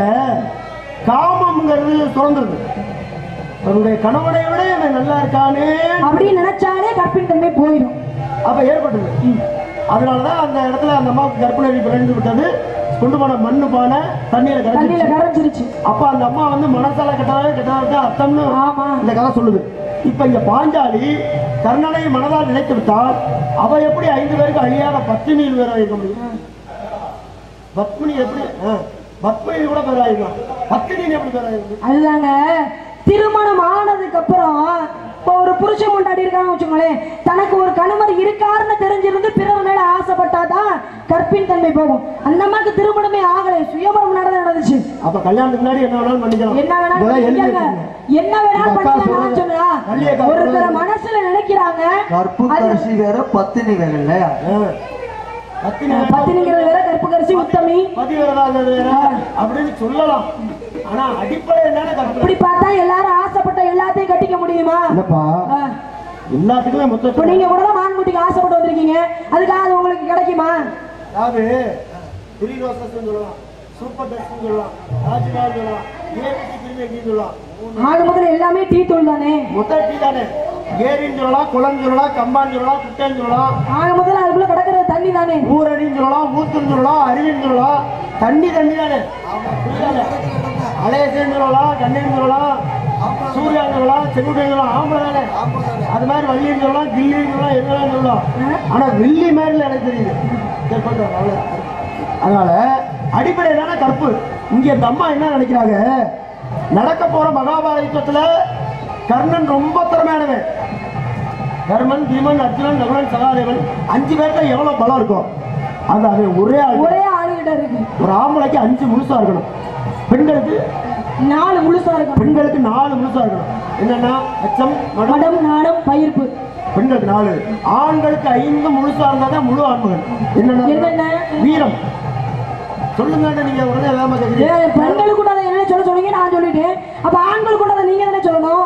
காமம்ங்கிறது சுரந்துருது தன்னுடைய கணவனை விட அவன் நல்லா இருக்கானே அப்படின்னு நினைச்சாலே கற்பின் தன்மை போயிடும் அப்ப ஏற்பட்டது அதனாலதான் அந்த இடத்துல அந்த அம்மாவுக்கு கற்பனை பிறந்து விட்டது கொண்டு போன மண்ணு பானை தண்ணீரை தண்ணியில கரைச்சி கரைஞ்சிருச்சு அப்ப அந்த அம்மா வந்து மனசால கெட்டதாக கெட்டதாக அர்த்தம்னு ஆமா இந்த கதை சொல்லுது இப்ப இங்க பாஞ்சாலி கர்ணனை மனதால் நினைத்து விட்டால் அவ எப்படி ஐந்து பேருக்கு அழியாத பத்தினியில் வேற இருக்க முடியும் பத்மினி எப்படி ஆ, பத்மினி கூட பேர் ஆயிருக்கலாம் பத்தினி எப்படி பேர் ஆயிருக்கும் அதுதாங்க திருமணம் ஆனதுக்கு அப்புறம் இப்போ ஒரு புருஷன் கொண்டாடி இருக்கான்னு வச்சுக்கோங்களேன் தனக்கு ஒரு கணவர் இருக்காருன்னு தெரிஞ்சிருந்து பிறர் மேல ஆசைப்பட்டாதான் கற்பின் தன்மை போகும் அந்த அம்மாக்கு திருமணமே ஆகலை சுயமரம் நடந்து நடந்துச்சு அப்ப கல்யாணத்துக்கு முன்னாடி என்ன வேணாலும் பண்ணிக்கலாம் என்ன வேணாலும் இதெல்லாம் எழுதி பண்ணிக்கங்க. வச்சுக்கோங்க. என்ன வேணாலும் இந்த அக்கா பண்ணிக்கலாம் சொல்றது- சொன்னா கல்லியக்கா ஒருத்தர சொல்றது- மனசுல நினைக்கிறாங்க கற்பு அது- கரிசி வேற பத்தினி வேற இல்லையா ஆ. பத்தினி வேற- பத்தினிங்கிறது வேற கற்பு கரிசி உத்தமி பதிவிரதாங்கிறது வேற அப்படின்னு சொல்லலாம் ஆனா அடிப்படை என்னன்னு கற்பனை இப்படி பார்த்தா எல்லாரும் ஆசைப்பட்ட எல்லாத்தையும் கட்டிக்க முடியுமா இல்லப்பா ஆ. எல்லாத்துக்குமே இப்ப மொத்த நீங்க கூட தான் மான்குட்டிக்கு ஆசைப்பட்டு வந்திருக்கீங்க அதுக்காக அது உங்களுக்கு கிடைக்குமா அதாவது த்ரீ ரோசஸ் சொல்லலாம் சூப்பர் டெஸ்ட் சொல்லலாம் ராஜ்நாள் சொல்லலாம் ஏபிடி கிருமி சொல்லலாம் ஆக முதல்ல எல்லாமே டீ தூள் தானே மொத்த டீ தானே ஏரின்னு சொல்லலாம் குளம் சொல்லலாம் கம்பான்னு சொல்லலாம் குட்டைன்னு சொல்லலாம் ஆக முதல்ல அதுக்குள்ள கிடக்கிறது தண்ணி தானே ஊரடின்னு சொல்லலாம் ஊத்துன்னு சொல்லலாம் அருவின்னு சொல்லலாம் தண்ணி தண்ணி தானே புரியுதானே அலையசேன்னு சொல்லலாம் கண்ணின்னு சொல்லலாம் சூர்யான்னு சொல்லலாம் செங்குட்டைன்னு சொல்லலாம் ஆம்பளை தானே அது மாதிரி வள்ளின்னு சொல்லலாம் கில்லின்னு சொல்லலாம் எதுவும் சொல்லலாம் ஆனா வெள்ளி மாதிரில எனக்கு தெரியுது சரி, போயிட்டு வாங்க, அவ்வளவுதான். அதனால அடிப்படை தானே கற்பு இங்க இந்த அம்மா என்ன நினைக்கிறாங்க நடக்க போற மகாபாரத யுத்தத்துல கர்ணன் ரொம்ப திறமையானவன் தர்மன் பீமன் அர்ஜுனன் நகுலன் சகாதேவன் அஞ்சு பேர்த்த எவ்வளவு பலம் இருக்கும் அது அவன் ஒரே ஆள் ஒரே ஆளுகிட்ட இருக்கு ஒரு ஆம்பளைக்கு அஞ்சு முழுசா இருக்கணும் பெண்களுக்கு நாலு முழுசா இருக்கும் பெண்களுக்கு நாலு முழுசா இருக்கணும் என்னன்னா அச்சம் மடம் மடம் நாடம் பயிர்ப்பு பெண்களுக்கு நாலு ஆண்களுக்கு ஐந்து முழுசா இருந்தா தான் முழு ஆண்மகன் என்னென்ன? என்னன்னா வீரம் சொல்லுங்க நீங்க உடனே வேகமா ஏன் கேக்குறீங்க பெண்கள் கூட அதை என்ன சொல்ல சொன்னீங்க நான் சொல்லிட்டேன் அப்ப ஆண்கள் கூட அதை நீங்க தானே சொல்லணும்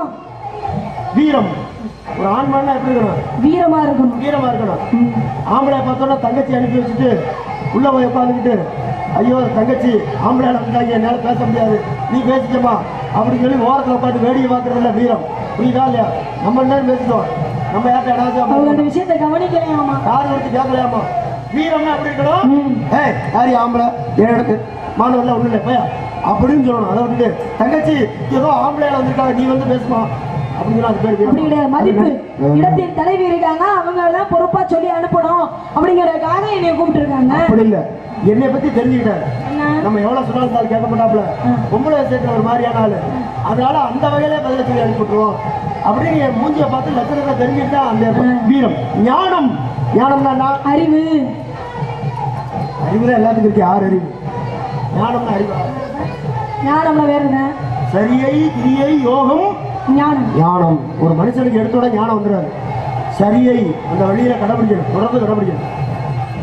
வீரம் ஒரு ஆண்மகன் எப்படி இருக்கணும் வீரமா இருக்கணும் வீரமா இருக்கணும் ஆம்பளை பார்த்தோன்னா தங்கச்சி அனுப்பி வச்சுட்டு உள்ள போய் உட்காந்துக்கிட்டு ஐயோ தங்கச்சி ஆம்பளை வந்தாங்க என்னால பேச முடியாது நீ பேசிக்கமா அப்படின்னு சொல்லி ஓரத்தில் உட்காந்து வேடிக்கை பார்க்கறதுல வீரம் புரியுதா இல்லையா நம்ம என்ன பேசிட்டோம் நம்ம யார்ட்ட அவங்க ஏடாச்சும் அந்த விஷயத்தை கவனிக்கலையாமா யார் எடுத்து கேட்கலையாமா வீரம்னா அப்படி இருக்கணும் ஏய் யாரு ஆம்பளை என் இடத்து மாணவர்ல ஒண்ணு இல்லை பையா அப்படின்னு சொல்லணும் அதை விட்டுட்டு தங்கச்சி ஏதோ ஆம்பளையால வந்திருக்காங்க நீ வந்து பேசுமா அப்படின்னு சொன்னா அது பேர் வீரம். அப்படி கிடையாது மதிப்பு இடத்தின் தலைவி இருக்காங்க அவங்க எல்லாம் பொறுப்பா சொல்லி அனுப்பணும் அப்படிங்கறதுக்காக என்னைய கூப்பிட்டு இருக்காங்க அப்படி இல்ல என்னை பத்தி தெரிஞ்சுக்கிட்டாரு என்ன? நம்ம எவ்வளவு சொன்னாலும் இருந்தாலும் கேட்க மாட்டாப்ல பொம்பளை சேர்க்கிற ஒரு மாதிரியான ஆளு அதனால அந்த வகையிலே பதில சொல்லி அனுப்பிட்டுருவோம் அப்படின்னு என் மூஞ்சியை பார்த்து லட்சணத்தை தெரிஞ்சுட்டு தான் அந்த வீரம் ஞானம் ஞானம்னா என்ன? அறிவு அறிவு தான் எல்லாத்துக்கும் இருக்கு யார் அறிவு ஞானம்னா அறிவு ஞானம்ல வேற என்ன சரியை கிரியை யோகம் ஞானம் ஞானம் ஒரு மனுஷனுக்கு எடுத்தோட ஞானம் வந்துடாது சரியை அந்த வழியில கடைபிடிக்கணும் தொடர்ந்து கடைபிடிக்கணும்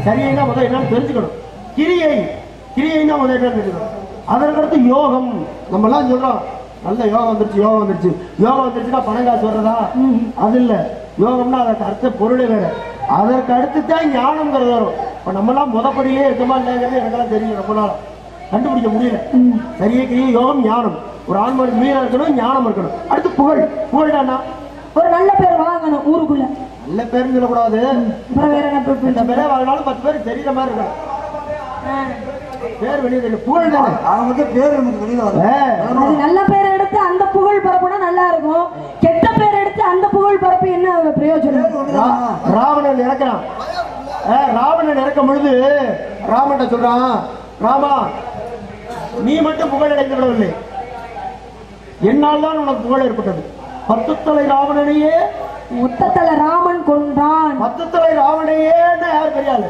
சரியைனா முதல் என்னன்னு தெரிஞ்சுக்கணும் கிரியை கிரியைனா முதல் என்னன்னு தெரிஞ்சுக்கணும் அதற்கடுத்து யோகம் நம்ம எல்லாம் சொல்றோம் நல்ல யோகம் வந்துருச்சு யோகம் வந்துருச்சு யோகம் வந்துருச்சுன்னா பணம் காசு வர்றதா அது இல்ல யோகம்னா அதற்கு அர்த்த பொருளே வேற அதற்கு அடுத்து தான் ஞானம்ங்கிறது வரும் இப்ப நம்மலாம் முதப்படியிலே இருக்கோமா இல்லைங்கிறது எனக்கெல்லாம் தெரியும் ரொம்ப நாள் கண்டுபிடிக்க முடியல சரியே கிரியை யோகம் ஞானம் ஒரு ஆன்மீக மீறா இருக்கணும் ஞானம் இருக்கணும் அடுத்து புகழ் புகழ்டானா ஒரு நல்ல பேர் வாங்கணும் ஊருக்குள்ள நல்ல பேருன்னு சொல்லக்கூடாது அப்புறம் வேற என்ன பேர் இந்த பேரே வாங்கினாலும் பத்து பேர் தெரியுற மாதிரி இருக்கணும் பேர் வெளியே தெரியும் புகழ் தானே அவங்க வந்து பேர் நமக்கு வெளியில வரும் ஏ, அது நல்ல பேர் எடுத்து அந்த புகழ் பரப்புனா நல்லா இருக்கும் கெட்ட பேர் எடுத்து அந்த புகழ் பரப்பி என்ன பிரயோஜனம் ரா- ராவணன் இறக்குறான் ஏ, ராவணன் இறக்கும் பொழுது ராமன் சொல்றான் ராமா நீ மட்டும் புகழ் அடைந்து விடவில்லை என்னால் தான் உனக்கு புகழ் ஏற்பட்டது பத்து தலை ராவணனையே மொத்தத்துல ராமன் கொண்டான் பத்து தலை ராவணையே யார் பெரியாளு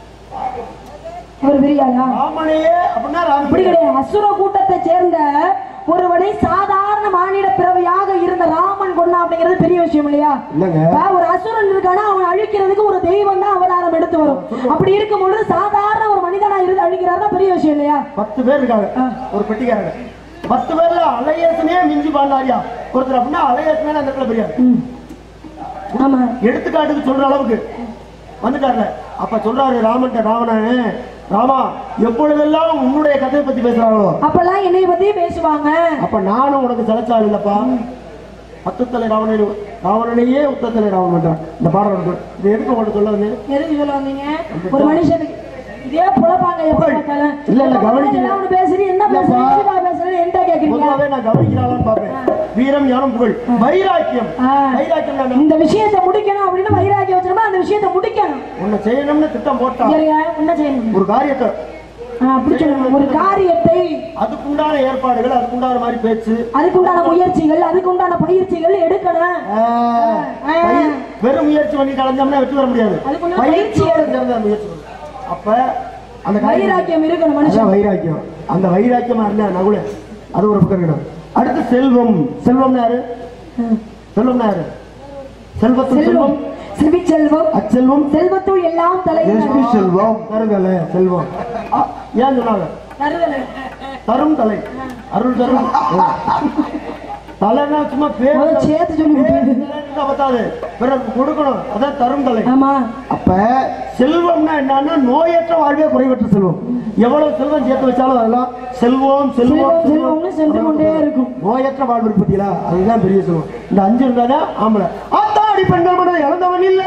அவர் பெரியாளா ராமனையே அப்படின்னா ராமன் அப்படி கிடையாது அசுர கூட்டத்தை சேர்ந்த ஒருவனை சாதாரண மானிட பிறவையாக இருந்த ராமன் கொண்டான் அப்படிங்கிறது பெரிய விஷயம் இல்லையா இல்லைங்க இப்ப ஒரு அசுரன் இருக்கானா அவன் அழிக்கிறதுக்கு ஒரு தெய்வம் தான் அவதாரம் எடுத்து வரும் அப்படி இருக்கும் பொழுது சாதாரண ஒரு மனிதனா இருந்து அழிக்கிறாருன்னா பெரிய விஷயம் இல்லையா பத்து பேர் இருக்காங்க ஒரு பெட்டிக்காரங்க பத்து பேர்ல அலையேசனே மிஞ்சி பாண்டாரியா ஒருத்தர் அப்படின்னா அலையேசனே அந்த இடத்துல பெரியார் ஆமா எடுத்துக்காட்டுக்கு சொல்ற அளவுக்கு வந்துட்டார்ல அப்ப சொல்றாரு ராமன்ட்ட ராவணன் ராமா எப்பொழுதெல்லாம் உன்னுடைய கதையை பத்தி பேசுறாங்களோ அப்பெல்லாம் என்னை பத்தி பேசுவாங்க அப்ப நானும் உனக்கு செலச்சாள் இல்லப்பா பத்துத்தலை ராவணன் ராவணனையே உத்தத்தலை ராவணன் பண்றான் இந்த பாடம் இருக்கு இது எதுக்கு உங்கள்ட்ட சொல்ல வந்து எதுக்கு சொல்ல வந்தீங்க ஒரு மனுஷனுக்கு இதே புலப்பாங்க எப்ப பார்த்தாலும் இல்ல, இல்ல, கவனிக்கல. ஏதாவது ஒண்ணு பேசுறீங்க என்ன பேசுறீங்க இல்லப்பா. எதுக்காக பேசுறீங்க என்கிட்ட கேக்குறீங்க பொதுவாவே நான் கவனிக்கிறாளான்னு பாப்பேன் வீரம் ஞானம் புகழ் வைராக்கியம் ஆ. வைராக்கியம் என்ன? இந்த விஷயத்தை முடிக்கணும் அப்படின்னு வைராக்கியம் வச்சிருந்தா அந்த விஷயத்தை முடிக்கணும் உன்னை செய்யணும்னு திட்டம் போட்டா சரியா? என்ன செய்யணும் ஒரு காரியத்தை ஆ, அப்படி சொல்லணும். ஒரு காரியத்தை அதுக்குண்டான ஏற்பாடுகள் அதுக்குண்டான மாதிரி பேச்சு அதுக்குண்டான முயற்சிகள் அதுக்குண்டான பயிற்சிகள் எடுக்கணும் ஆ, ஆ. பயிர்- வெறும் முயற்சி பண்ணி கலைஞ்சோம்னா வெற்றி பெற முடியாது அதுக்குள்ள பயிற்சியோட சேர்ந்த முயற்சி பண்ணணும். அப்ப அந்த காரியம் வைராக்கியம் இருக்கணும் மனுஷன் அதான் வைராக்கியம் அந்த வைராக்கியமா இருந்தா நகுல அது ஒரு பக்கம் இருக்கணும் அடுத்து செல்வம் செல்வம் யாரு செல்வம் யாரு செல்வத்துள் செல்வம் செல்வம் செவிச்செல்வம் அச்செல்வம் செல்வத்துள் எல்லாம் தலை எஸ்பி செல்வம் தருதல செல்வம் ஆ, ஏன் சொன்னாங்க தருதலை. தரும் தலை அருள் தரும் தலைனா சும்மா பேர் முதல்ல சேர்த்து சொல்லி பேர் கொடுத்தது. தலைன்னா பத்தாது பிறருக்கு கொடுக்கணும் அதான் தரும் தலை ஆமா அப்ப செல்வம்னா என்னன்னா நோயற்ற வாழ்வே குறைவற்ற செல்வம் எவ்வளவு செல்வம் சேர்த்து வச்சாலும் அதெல்லாம் செல்வம் செல்வம் செல்வம் செல்வம்னு சென்று கொண்டே இருக்கும் நோயற்ற வாழ்வு இருக்கு பாத்தீங்களா அதுதான் பெரிய செல்வம் இந்த அஞ்சு இருந்தாதான் ஆம்பளை ஆத்தாடி பெண்கள் மனதை இழந்தவன் இல்ல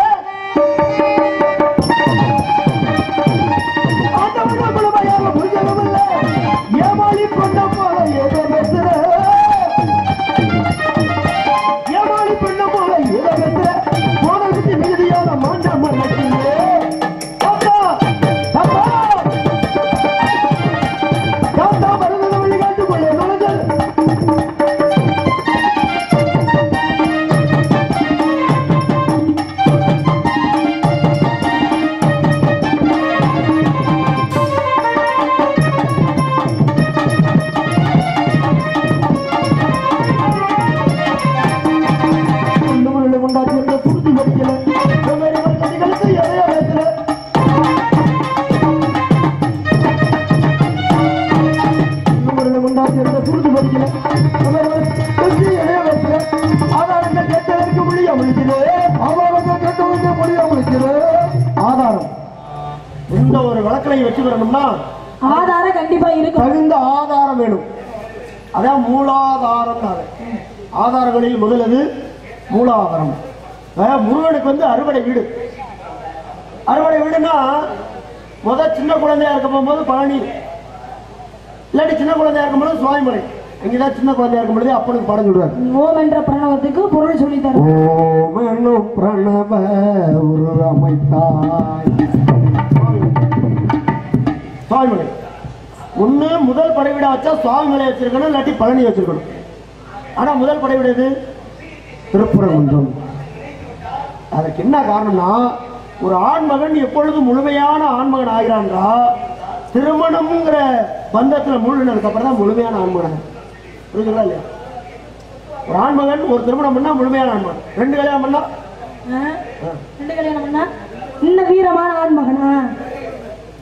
ஆண்டவன் குலமையாக புரிஞ்சவன் இல்ல. ஏமாளி பெண்ண போல ஏதோ பேசுற ஏமாளி பெண்ண போல ஏதோ பேசுற போனதுக்கு மிகுதியான மாண்டம் மன்னத்திலே. அப்பா அப்பா தாத்தா மருந்தத வழிகாட்டு கொள்ளே மனதல் இன்னொரு கொண்டாடி என்ற புரிஞ்சு வரைக்கல வெவ்வேறு கதைகளுக்கு எதையோ பேசல இன்னொரு கொண்டாடி என்ற புரிஞ்சு வரைக்கல வெவ்வேறு எதையோ பேசல ஆதாரங்கள் கேட்டதற்கு முடிய முடிக்கிறது ஆதாரங்கள் கேட்டதற்கு முடிய முடிக்கிறது ஆதாரம் எந்த ஒரு வழக்கிலையும் வெற்றி பெறணும்னா ஆதாரம் கண்டிப்பா இருக்கும் தகுந்த ஆதாரம் வேணும் அதான் மூலாதாரம் ஆதாரங்களில் முதலது மூலாதாரம் அஹ் முருகனுக்கு வந்து அறுவடை வீடு அறுவடை வீடுனா முத சின்ன குழந்தையா இருக்க போகும்போது பழனி இல்லாட்டி சின்ன குழந்தையா இருக்கும்போது சுவாமிமலை இங்கதான் சின்ன குழந்தையா இருக்கும் பொழுது அப்பனுக்கு பாடம் சொல்றாரு ஓம் என்ற பிரணவத்துக்கு பொருள் சொல்லி தரும் ஓம் என்னும் பிரணவ உருவமைத்தாய் சுவாமிமலை ஒண்ணு முதல் படைவிட வச்சா சுவாமிமலை வச்சிருக்கணும் இல்லாட்டி பழனி வச்சிருக்கணும் ஆனா முதல் படைவிட எது திருப்பரங்குன்றம் அதற்கு என்ன காரணம்னா ஒரு ஆண்மகன் எப்பொழுது முழுமையான ஆண்மகன் ஆகிறான்றா திருமணம்ங்கிற பந்தத்துல முழுனதுக்கு அப்புறம் தான் முழுமையான ஆண்மகன் புரியுதுங்களா இல்லையா ஒரு ஆண்மகன் ஒரு திருமணம் பண்ணா முழுமையான ஆண்மகன் ரெண்டு கல்யாணம் பண்ணா ஆ? ரெண்டு கல்யாணம் பண்ணா இன்னும் வீரமான ஆண்மகனா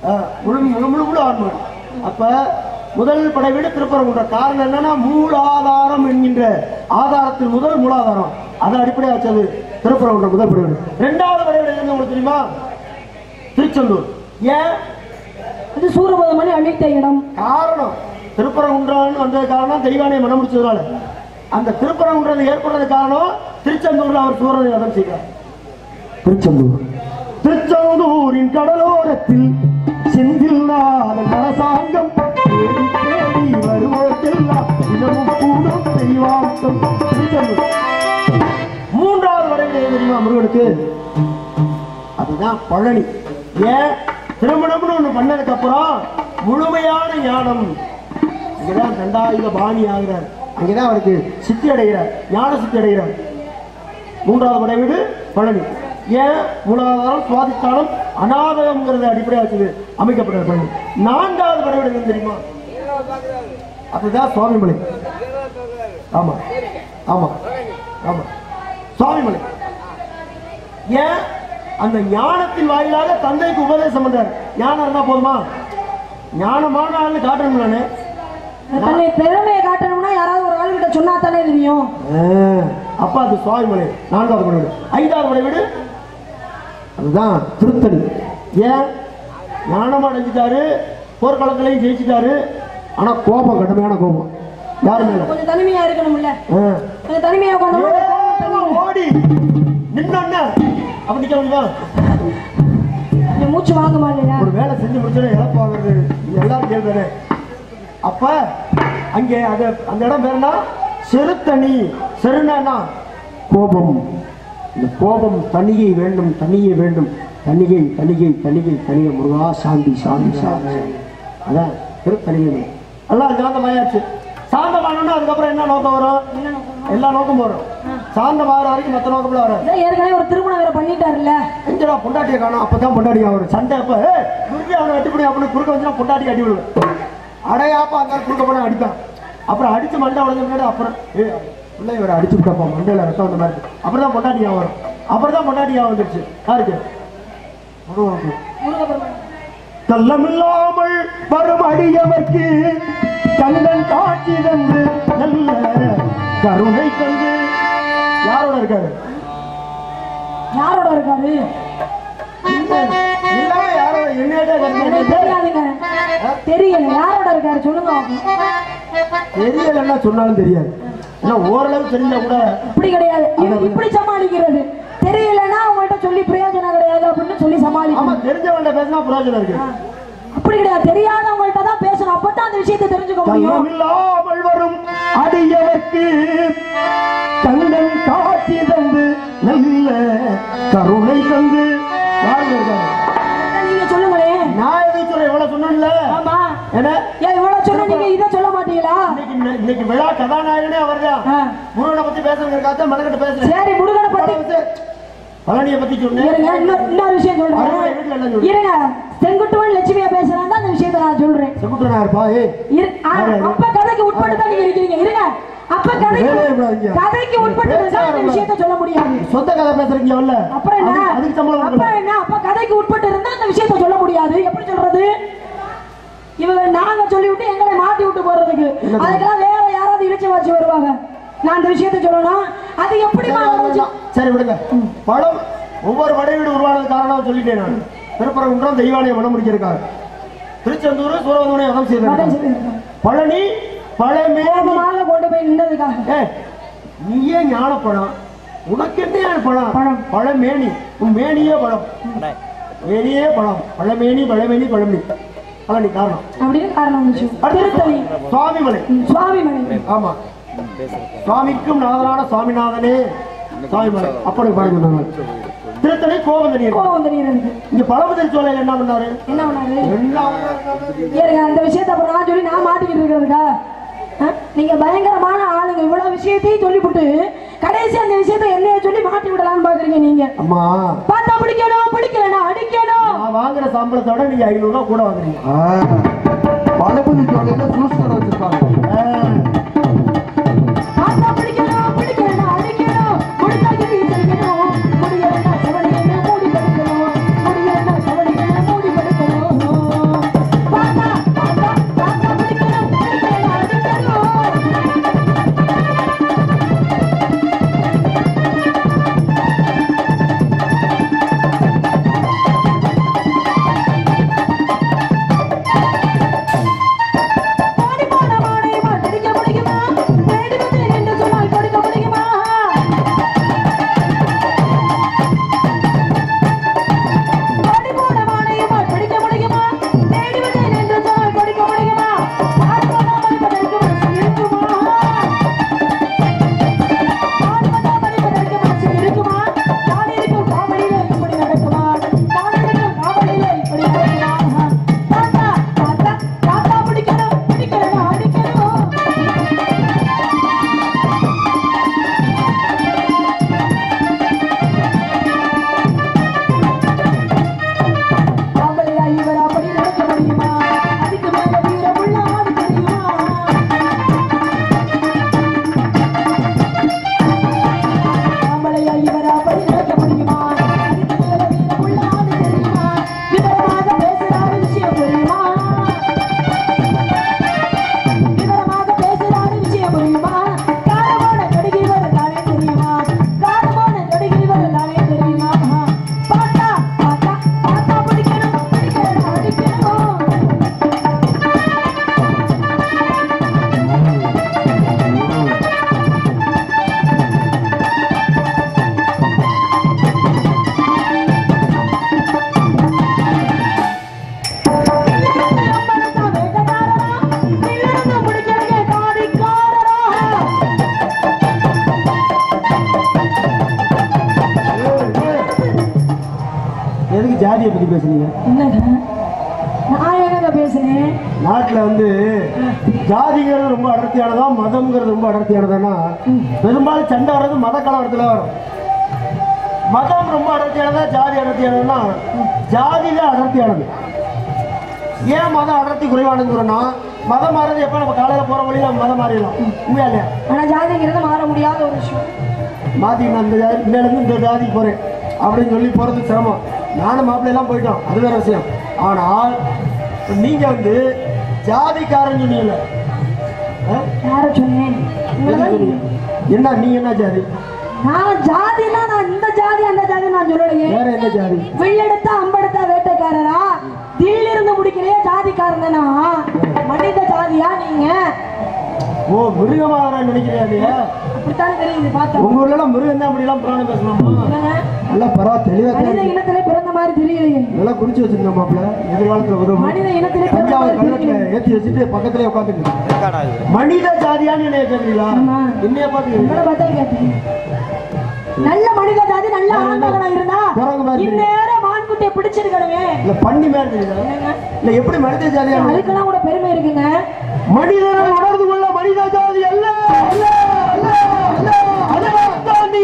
அஹ், முழு முழு முழு முழு ஆன்மகன் அப்ப முதல் படைவீடு திருப்பரங்குன்ற காரணம் என்னன்னா மூலாதாரம் என்கின்ற ஆதாரத்தில் முதல் மூலாதாரம் அதை அடிப்படையாக வச்சது திருப்பரங்குன்ற முதல் படைவீடு ரெண்டாவது படைவீடு எங்க உங்களுக்கு தெரியுமா திருச்செந்தூர் ஏன் அது சூரபதமணி அழித்த இடம் காரணம் திருப்பரங்குன்றான்னு வந்தது காரணம் தெய்வானை மனம் முடிச்சதுனால அந்த திருப்பரங்குன்றது ஏற்படுறது காரணம் திருச்செந்தூர்ல அவர் சூரனை வதம் செய்கிறார் திருச்செந்தூர் திருச்செந்தூரின் கடலோரத்தில் செந்தில் நாதன் அரசாங்கம் தேடி தேடி வருவோர்க்கெல்லாம் தினமும் கூடும் தெய்வாங்கம் திருச்செந்தூர் மூன்றாவது வரையில் எது தெரியுமா முருகனுக்கு அதுதான் பழனி ஏன் திருமணம்னு ஒண்ணு பண்ணதுக்கு அப்புறம் முழுமையான ஞானம் இங்கதான் தண்டாயுத பாணி ஆகிறார் அங்கதான் அவருக்கு சித்தி அடைகிறார் ஞான சித்தி அடைகிறார் மூன்றாவது படை வீடு பழனி ஏன் மூலாதாரம் சுவாதிஷ்டானம் அநாதகம்ங்கிறத அடிப்படையாக வச்சது அமைக்கப்பட்ட பழனி நான்காவது படை வீடு எதுன்னு தெரியுமா அதுதான் சுவாமிமலை ஆமா ஆமா ஆமா சுவாமிமலை ஏன் அந்த ஞானத்தின் வாயிலாக தந்தைக்கு உபதேசம் பண்றாரு ஞானம் இருந்தா போதுமா ஞானமான ஆள் காட்டணும் நானு தன்னை திறமையை காட்டணும்னா யாராவது ஒரு ஆளுகிட்ட சொன்னா தானே தெரியும் அப்ப அது சுவாமிமலை நான்காவது படை வீடு ஐந்தாவது படை வீடு அதுதான் திருத்தணி ஏன் ஞானம் அடைஞ்சிட்டாரு போர்க்களத்திலையும் ஜெயிச்சிட்டாரு ஆனா கோபம் கடுமையான கோபம் யாரு மேல கொஞ்சம் தனிமையா இருக்கணும்ல ஆ. கொஞ்சம் தனிமையா உட்காந்து ஏய், ஓடி நின்ன அப்ப நிக்க முடியுமா கொஞ்சம் மூச்சு வாங்க மாட்டேங்க ஒரு வேலை செஞ்சு முடிச்சோட இழப்பு வாங்குறது இது எல்லாரும் கேள்வி அப்ப அங்கே அது அந்த இடம் பேருனா செருத்தணி செருனா கோபம் இந்த கோபம் தணிகை வேண்டும் தணிகை வேண்டும் தணிகை தணிகை தணிகை தணிகை முருகா சாந்தி சாந்தி சாந்தி அதான் திருத்தணிகை எல்லாம் சாந்தமாயாச்சு சாந்தமானோன்னா அதுக்கப்புறம் என்ன நோக்கம் வரும் எல்லா நோக்கம் வரும் சாந்தமாகிற வரைக்கும் மற்ற நோக்கம்ல வராது இதான் ஏற்கனவே ஒரு திருமணம் வேற பண்ணிட்டாருல்ல எங்கடா பொண்டாட்டியை காணும் அப்பதான் பொண்டாட்டி அவர் சண்டை அப்ப "ஏய், குருவி அவனை வெட்டி பண்ணி அப்படின்னு குறுக்க வந்துனா பொண்டாட்டி அடி விடுவேன் அடையாப்பா அங்க குறுக்க போனா அடிப்பான் அப்புறம் அடிச்சு மண்டை உடஞ்ச முன்னாடி அப்புறம் ஏ பிள்ளை இவரை அடிச்சு விட்டப்பா மண்டையில ரத்தம் வந்த மாதிரி இருக்கு. அப்புறம் தான் பொண்டாட்டி ஞாபகம் வரும் அப்புறம் தான் பொண்டாட்டி ஞாபகம் வந்துருச்சு யாருக்கு முருகனுக்கு. முருகப்பெருமான் கள்ளமில்லாமல் வரும் அடியவர்க்கு கந்தன் காட்சி தந்து நல்ல கருணை தந்து யாரோட இருக்காரு யாரோட இருக்காரு எல்லாரும் யாரோட என்னையோட எனக்கு இருக்காரு தெரியாதுங்க தெரியல யாரோட இருக்காரு சொல்லுங்க தெரியலன்னா சொன்னாலும் தெரியாது ஏன்னா ஓரளவு தெரிஞ்சா கூட இப்படி கிடையாது இ- இப்படி சமாளிக்கிறது தெரியலன்னா உங்கள்ட்ட சொல்லி பிரயோஜனம் கிடையாது அப்படின்னு சொல்லி ஆமா சமாளிக்கணும் தெரிஞ்சவன்ட பேசினா பிரயோஜனம் இருக்கு அப்படி கிடையாது தெரியாதவங்கள்ட்ட தான் பேசணும் அப்பதான் அந்த விஷயத்தை தெரிஞ்சுக்க முடியும் கள்ளமில்லாமல் வரும் அடியவர்க்கு கண்ணன் காட்சி தந்து நல்ல கருணை தந்து யாருங்க இருக்காரு நீங்க சொல்லுங்களேன் நான் எதுவும் சொல்றேன் எவ்வளவு சொன்னேன்ல ஆமா ஏன்னா ஏன் இவ்வளவு சொன்ன நீங்க இதை சொல்ல மாட்டீங்களா இன்னைக்கு இன்னைக்கு விழா கதாநாயகனே அவர்தான் ஆ. முருகனை பத்தி பேசுறதுக்காக தான் மனக்கட்டு பேசுறேன் சரி முருகனை பத்தி பழனியை பத்தி சொன்னேன் இருங்க இன்னொரு இன்னொரு விஷயம் அருமை, வீட்டுல என்ன சொல்றேன் சொல்றீங்க? இருங்க செங்குட்டுவன் லட்சுமியா பேசுறாங்க அந்த விஷயத்தை நான் சொல்றேன் செங்குட்டனா இருப்பா ஏய் இரு- ஆ, அப்ப கதைக்கு உட்பட்டு தான் நீங்க இருக்கீங்க இருங்க அப்ப கதைக்கு வேலையை விடாதீங்க. கதைக்கு உட்பட்டு தான் இந்த விஷயத்தை சொல்ல முடியாது சொந்த கதை பேசுறீங்க இல்ல அப்புறம் என்ன அதுக்கு- அதுக்கு சம்பளம் அப்புறம் கொடுக்கணும். என்ன அப்ப கதைக்கு உட்பட்டு இருந்தா அந்த விஷயத்தை சொல்ல முடியாது எப்படி சொல்றது இவங்க நாங்க சொல்லிவிட்டு எங்களை மாட்டி விட்டு போறதுக்கு அதுக்கெல்லாம் வேற யாராவது இறைச்சி வச்சு வருவாங்க நான் அந்த விஷயத்தை சொல்லணும் அது எப்படி நடந்துச்சு? சரி விடுங்க படம் ஒவ்வொரு வடைவீடு உருவானது காரணம் சொல்லிட்டேன் நான் திருப்பரங்குன்றம் தெய்வாலயம் மனம் முடிச்சிருக்காரு திருச்செந்தூர் சூரவந்தனை வதம் வதம் செய்திருக்காரு செய்திருக்காரு. பழனி பழமே கோபமாக கொண்டு போய் நின்றதுக்காக ஏய், நீயே ஞான பழம் உனக்கு என்ன பழம் பழம். பழமேனி உன் மேனியே பழம் மேனியே பழம் பழமேனி பழமேனி பழமேனி பழனி காரணம் அப்படின்னு காரணம் வந்துச்சு திருத்தணி சுவாமிமலை சுவாமி மணி ஆமா சுவாமிக்கும் நாதனான சுவாமிநாதனே சுவாமிமலை அப்படி பாடுகிறாங்க திருத்தணி கோவந்தனி கோபம் தெரியுது இங்க பழமுதிரி சோலையில் என்ன பண்ணாரு என்ன பண்ணாரு எல்லாம் ஏறுங்க அந்த விஷயத்தை அப்புறம் நான் சொல்லி நான் மாட்டிக்கிட்டு இருக்கிறதுக்கா ஆ? நீங்க பயங்கரமான ஆளுங்க இவ்வளவு விஷயத்தையும் சொல்லிவிட்டு கடைசி அந்த விஷயத்தை என்னைய சொல்லி மாட்டி விடலாம்னு பாக்குறீங்க நீங்க அம்மா பார்த்தா பிடிக்கணும் பிடிக்கலனா அடிக்கணும் நான் வாங்குற சம்பளத்தை விட நீங்க ஐநூறு ரூபா கூட வாங்குறீங்க பழபதி ஜோலையில ஜூஸ் கடை வச்சிருக்காங்க ஆ. பார்த்தா பிடிக்கணும் பிடிக்கலனா அடிக்கணும் முடித்தா எரி தெரிக்கணும் முடியலனா செவனையே மூடி படுக்கணும் முடியலனா செவனையே மூடி படுக்கணும் எதுக்கு ஜாதியை பத்தி பேசுறீங்க என்னங்க நான் என்னங்க பேசுனேன் நாட்டுல வந்து ஜாதிங்கிறது ரொம்ப அடர்த்தியானதா மதம்ங்கிறது ரொம்ப அடர்த்தியானதானா பெரும்பாலும் சண்டை வர்றது மத கலவரத்துல வரும் மதம் ரொம்ப அடர்த்தியானதா ஜாதி அடர்த்தியானதுன்னா ஜாதி தான் அடர்த்தியானது ஏன் மதம் அடர்த்தி குறைவானதுன்னா மதம் மாறது எப்ப நம்ம காலையில போற வழியில நம்ம மதம் மாறிடலாம் உண்மையா இல்லையா ஆனா ஜாதிங்கிறது மாற முடியாத ஒரு விஷயம் மாத்தி நான் இந்த ஜாதி இன்னையில இருந்து இந்த ஜாதிக்கு போறேன் அப்படின்னு சொல்லி போறது சிரமம் நானும் மாப்பிள்ளையெல்லாம் போயிட்டோம் அது வேற விஷயம் ஆனால் இப்ப நீங்க வந்து ஜாதிக்காரன் சொன்னீங்கல்ல ஆ? யார சொன்னேன் உங்களை எதுக்கு தான் சொன்னீங்க? என்ன நீ என்ன ஜாதி நான் ஜாதினா நான் இந்த ஜாதி அந்த ஜாதி நான் சொல்லலையே வேற என்ன ஜாதி வெள்ளெடுத்தா அம்பெடுத்தா வேட்டைக்காரரா தில்லிருந்து முடிக்கிறைய ஜாதிக்காரனா மனித ஜாதியா நீங்க ஓ மிருகமாக நினைக்கிறியா நீ அப்படித்தானே தெரியுது பார்த்தா உங்க ஊர்ல எல்லாம் மிருகம் தான் அப்படிலாம் புராணம் பேசலாமா என்னங்க? நல்லா பரவாயில்ல தெளிவா தான் மனித இருக்கு. இனத்திலே பிறந்த மாதிரி தெரியலையே நல்லா குறிச்சு வச்சிருந்தோம் மாப்பிள்ள எதிர்காலத்துல உதவும் மனித இனத்திலே பிறந்த தஞ்சாவூர் மாதிரி கல்வெட்டுல தெரியலையே ஏத்தி வச்சுட்டு பக்கத்துலயே உட்காந்துருக்கு மனித ஜாதியான்னு என்ன கேக்குறீங்களா ஆமா. என்னைய பாத்து உங்களை பார்த்தா கேட்டேன் நல்ல மனித ஜாதி நல்ல ஆண்மகனா இருந்தா குரங்கு மாதிரி இந்நேரம் மான்குட்டியை பிடிச்சிருக்கணுமே இல்ல பண்ணி மாதிரி தெரியுதா என்னங்க? இல்ல எப்படி மனித ஜாதியா அதுக்கெல்லாம் கூட பெருமை இருக்குங்க மனிதனை உணர்ந்து கொள்ள மனித ஜாதி அல்ல அல்ல அல்ல அல்ல அதுதான் தாண்டி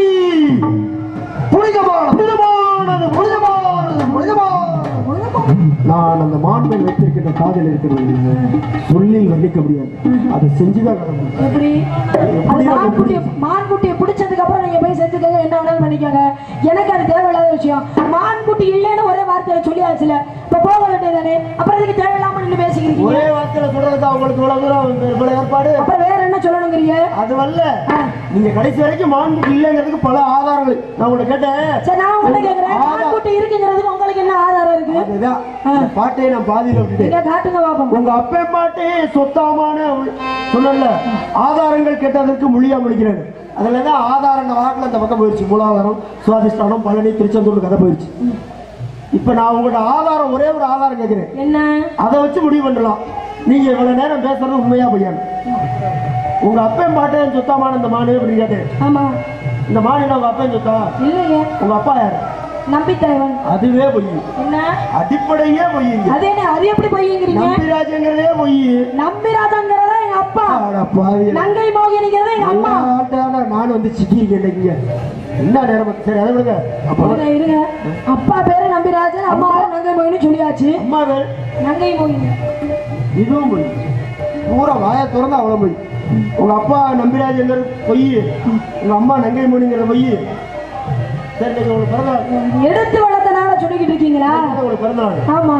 புனிதமான புனிதமானது புனிதமானது புனிதமானது நான் அந்த மாண்பை வைத்திருக்கின்ற காதல் இருக்கிறது சொல்லில் வர்ணிக்க முடியாது அதை செஞ்சுதான் வர முடியும் எப்படி அது மான்குட்டியை மான்குட்டியை பிடிச்சதுக்கு அப்புறம் நீங்க போய் செஞ்சுக்கங்க என்ன வேணாலும் பண்ணிக்கோங்க எனக்கு அது தேவையில்லாத விஷயம் மான்குட்டி இல்லைன்னு ஒரே வார்த்தையில சொல்லியாச்சுல இப்ப போக வேண்டியதானே அப்புறம் இதுக்கு தேவையில்லாம நின்று பேசிக்கிறீங்க ஒரே வார்த்தையில சொல்றதுக்கு அவங்களுக்கு இவ்வளவு தூரம் இவ்வளவு ஏற்பாடு அப்புறம் வேற என்ன சொல்லணுங்கிறீங்க அது வரல ஆ. நீங்க கடைசி வரைக்கும் மாண்புக்கு இல்லைங்கிறதுக்கு பல ஆதாரங்கள் நான் உங்களை கேட்டேன் சரி நான் உங்கள்ட்ட கேக்குறேன் ஆதாரம். மான்குட்டி இருக்குங்கிறதுக்கு உங்களுக்கு என்ன ஆதாரம் இருக்கு அதுதான் இந்த பாட்டையே நான் பாதியில விட்டுட்டேன் நீங்க காட்டுங்க பாப்போம் உங்க அப்பே பாட்டே சொத்தாமான சொன்னல ஆதாரங்கள் கேட்டதற்கு மொழியா முடிக்கிறேன் அதுல தான் ஆதாரம் வாக்குல அந்த பக்கம் போயிடுச்சு மூலாதாரம் சுவாதிஷ்டானம் பழனி திருச்செந்தூர் கதை போயிடுச்சு இப்ப நான் உங்களோட ஆதாரம் ஒரே ஒரு ஆதாரம் கேட்கிறேன் என்ன அதை வச்சு முடிவு பண்ணலாம் நீங்க இவ்வளவு நேரம் பேசுறது உண்மையா பொய்யான்னு உங்க அப்பன் பாட்டேன் சொத்தாமான இந்த மானு அப்படின்னு கேட்டேன் ஆமா இந்த மானு உங்க அப்பன் சொத்தா இல்லையே உங்க அப்பா யாரு நம்பித்தலைவன் அதுவே பொய் என்ன அடிப்படையே பொய்யுங்க அது என்ன அது எப்படி பொய்யுங்கிறீங்க நம்பிராஜங்கிறதே பொய் நம்பிராஜங்கிறதா எங்க அப்பா அட பாவி நங்கை மோகினிங்கிறதா எங்க அம்மா ஆட்டான நான் வந்து சிக்கியிருக்கேன் இங்க என்ன நேரம் சரி அதை விடுங்க அப்ப இருங்க, இருங்க அப்பா பேரு நம்பிராஜன் அம்மா பேரு நங்கை மோகினி சொல்லியாச்சு அம்மா பேர் நங்கை மோகினி இதுவும் பொய் பூரா வாயை திறந்து அவ்வளவு பொய் உங்க அப்பா நம்பிராஜங்கிறது பொய் உங்க அம்மா நங்கை மணிங்கிற பொய் சரி நீங்க உங்களுக்கு பிறந்த நாள். எடுத்து வளர்த்தனால சொல்லிக்கிட்டு இருக்கீங்களா இன்னைக்கு உங்களுக்கு பிறந்த நாள் ஆமா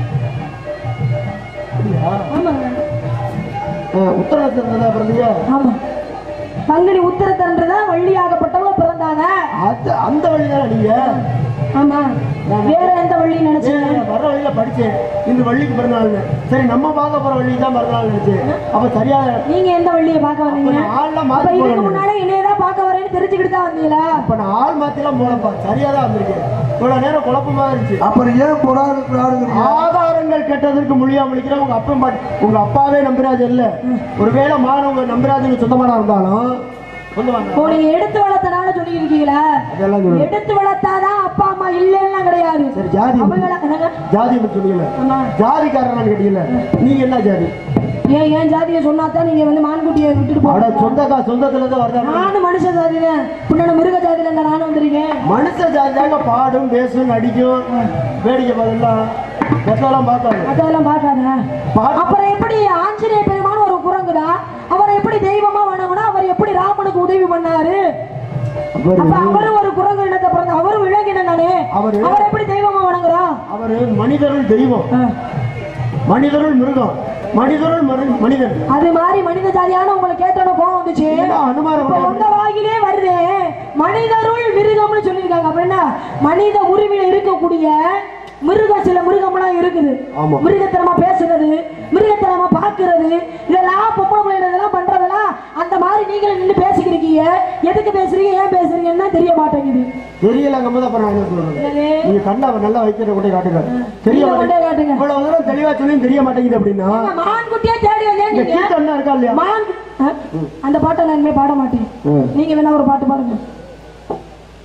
அப்படியா? ஆமாங்க ஆ, உத்தரத்துல தான் பிறந்தீங்க ஆமா பங்குனி உத்தரத்தன்றதான் வள்ளியாகப்பட்டவங்க பிறந்தாங்க அது அந்த வழி தானே நீங்க ஆமா வேற எந்த வள்ளி ஏய், நினைச்சீங்க நான் வர்ற வழியில படிச்சேன் இந்த வள்ளிக்கு பிறந்த நாள்னு சரி நம்ம பார்க்க போற வள்ளி தான் பிறந்த நாள் நினைச்சேன் அப்ப சரியா நீங்க எந்த வள்ளியை பார்க்க வந்தீங்க அப்ப நான் ஆள்லாம் அப்ப மாத்தி இதுக்கு போடணும். முன்னாடி என்னையதான் பார்க்க வரேன்னு தெரிஞ்சுக்கிட்டு தான் வந்தீங்களா இப்ப நான் ஆள் மாத்திலாம் போலப்பா சரியா தான் வந்திருக்கேன் இவ்வளவு நேரம் குழப்பமா இருந்துச்சு அப்புறம் ஏன் புறாடு புறாடுங்கிறீங்க ஆதாரங்கள் கேட்டதற்கு மொழியா முடிக்கிற உங்க அப்பன் பாட்டு உங்க அப்பாவே நம்பிராஜ் இல்ல ஒருவேளை மான உங்க நம்பிராஜுக்கு சொந்தமானா இருந்தாலும் சொல்லுவாங்க இப்போ நீங்க எடுத்து வளர்த்தனால சொல்லிட்டு இருக்கீங்களா அதெல்லாம் சொல்லுங்க எடுத்து வளர்த்தாதான் அப்பா அம்மா இல்லைன்னா கிடையாது சரி ஜாதி அவங்கள என்னங்க? ஜாதி பத்தி சொன்னீங்கல்ல ஆமா ஜாதிக்காரன் கேட்டீங்கல்ல நீங்க என்ன ஜாதி ஏன் ஏன் ஜாதியை சொன்னாதான் நீங்க வந்து மான்குட்டியை விட்டுட்டு அட போக சொந்தக்கா சொந்தத்துல தான் வருதா நானும் மனுஷ ஜாதி தான் பின்னாடி மிருக ஜாதியில இருந்தா நானும் வந்திருக்கேன் மனுஷ ஜாதி தாங்க பாடும் பேசும் நடிக்கும் வேடிக்கை பதிலாம் வெத்தெல்லாம் பார்த்தாங்க அதெல்லாம் பார்க்காத பாட்டு அப்புறம் எப்படி ஆஞ்சநேய பெருமான் ஒரு குரங்குதா அவரை எப்படி தெய்வமா வணங்கணும் அவர் எப்படி ராமனுக்கு உதவி பண்ணாரு அவரு அப்ப அவரும் ஒரு குரங்கு இனத்தை பிறந்த அவரும் விலங்கினம் தானே அவரு- அவர் எப்படி தெய்வமா வணங்குறோம் அவரு மனிதருள் தெய்வம் மனிதருள் மிருகம் மனிதருள் மரு- மனிதன் அது மாதிரி மனித ஜாதியான உங்களை கேட்டோட கோவம் வந்துச்சு ஏன்னா அனுமாரம் இப்ப உங்க வாயிலே வருதே மனிதருள் மிருகம்னு சொல்லியிருக்காங்க அப்ப என்ன மனித உருவில இருக்கக்கூடிய மிருகம் சில மிருகம்லாம் இருக்குது ஆமா. மிருகத்தனமா பேசுறது மிருகத்தனமா பாக்குறது இதெல்லாம் பொம்பளை பிள்ளைங்க இதெல்லாம் பண்றதெல்லாம் அந்த மாதிரி நீங்களும் நின்று பேசிக்கிறீங்க எதுக்கு பேசுறீங்க ஏன் பேசுறீங்கன்னா தெரிய மாட்டேங்குது தெரியலங்கும் போது அப்புறம் நான் என்ன சொல்றது என்னது? நீங்க கண்ணை நல்லா வைக்கிற கூட காட்டுங்க தெரிய நீங்க கொண்டே மாட்டேங்குது காட்டுங்க இவ்வளவு தூரம் தெளிவா சொல்லி தெரிய மாட்டேங்குது அப்படின்னா நீங்க மான்குட்டியே தேடி வந்தேன் இந்த நீங்க கீர்த்தனை இருக்கா இல்லையா மான் ஆ? அந்த பாட்டை நான் இனிமே பாட மாட்டேன் ம். நீங்க வேணா ஒரு பாட்டு பாடுங்க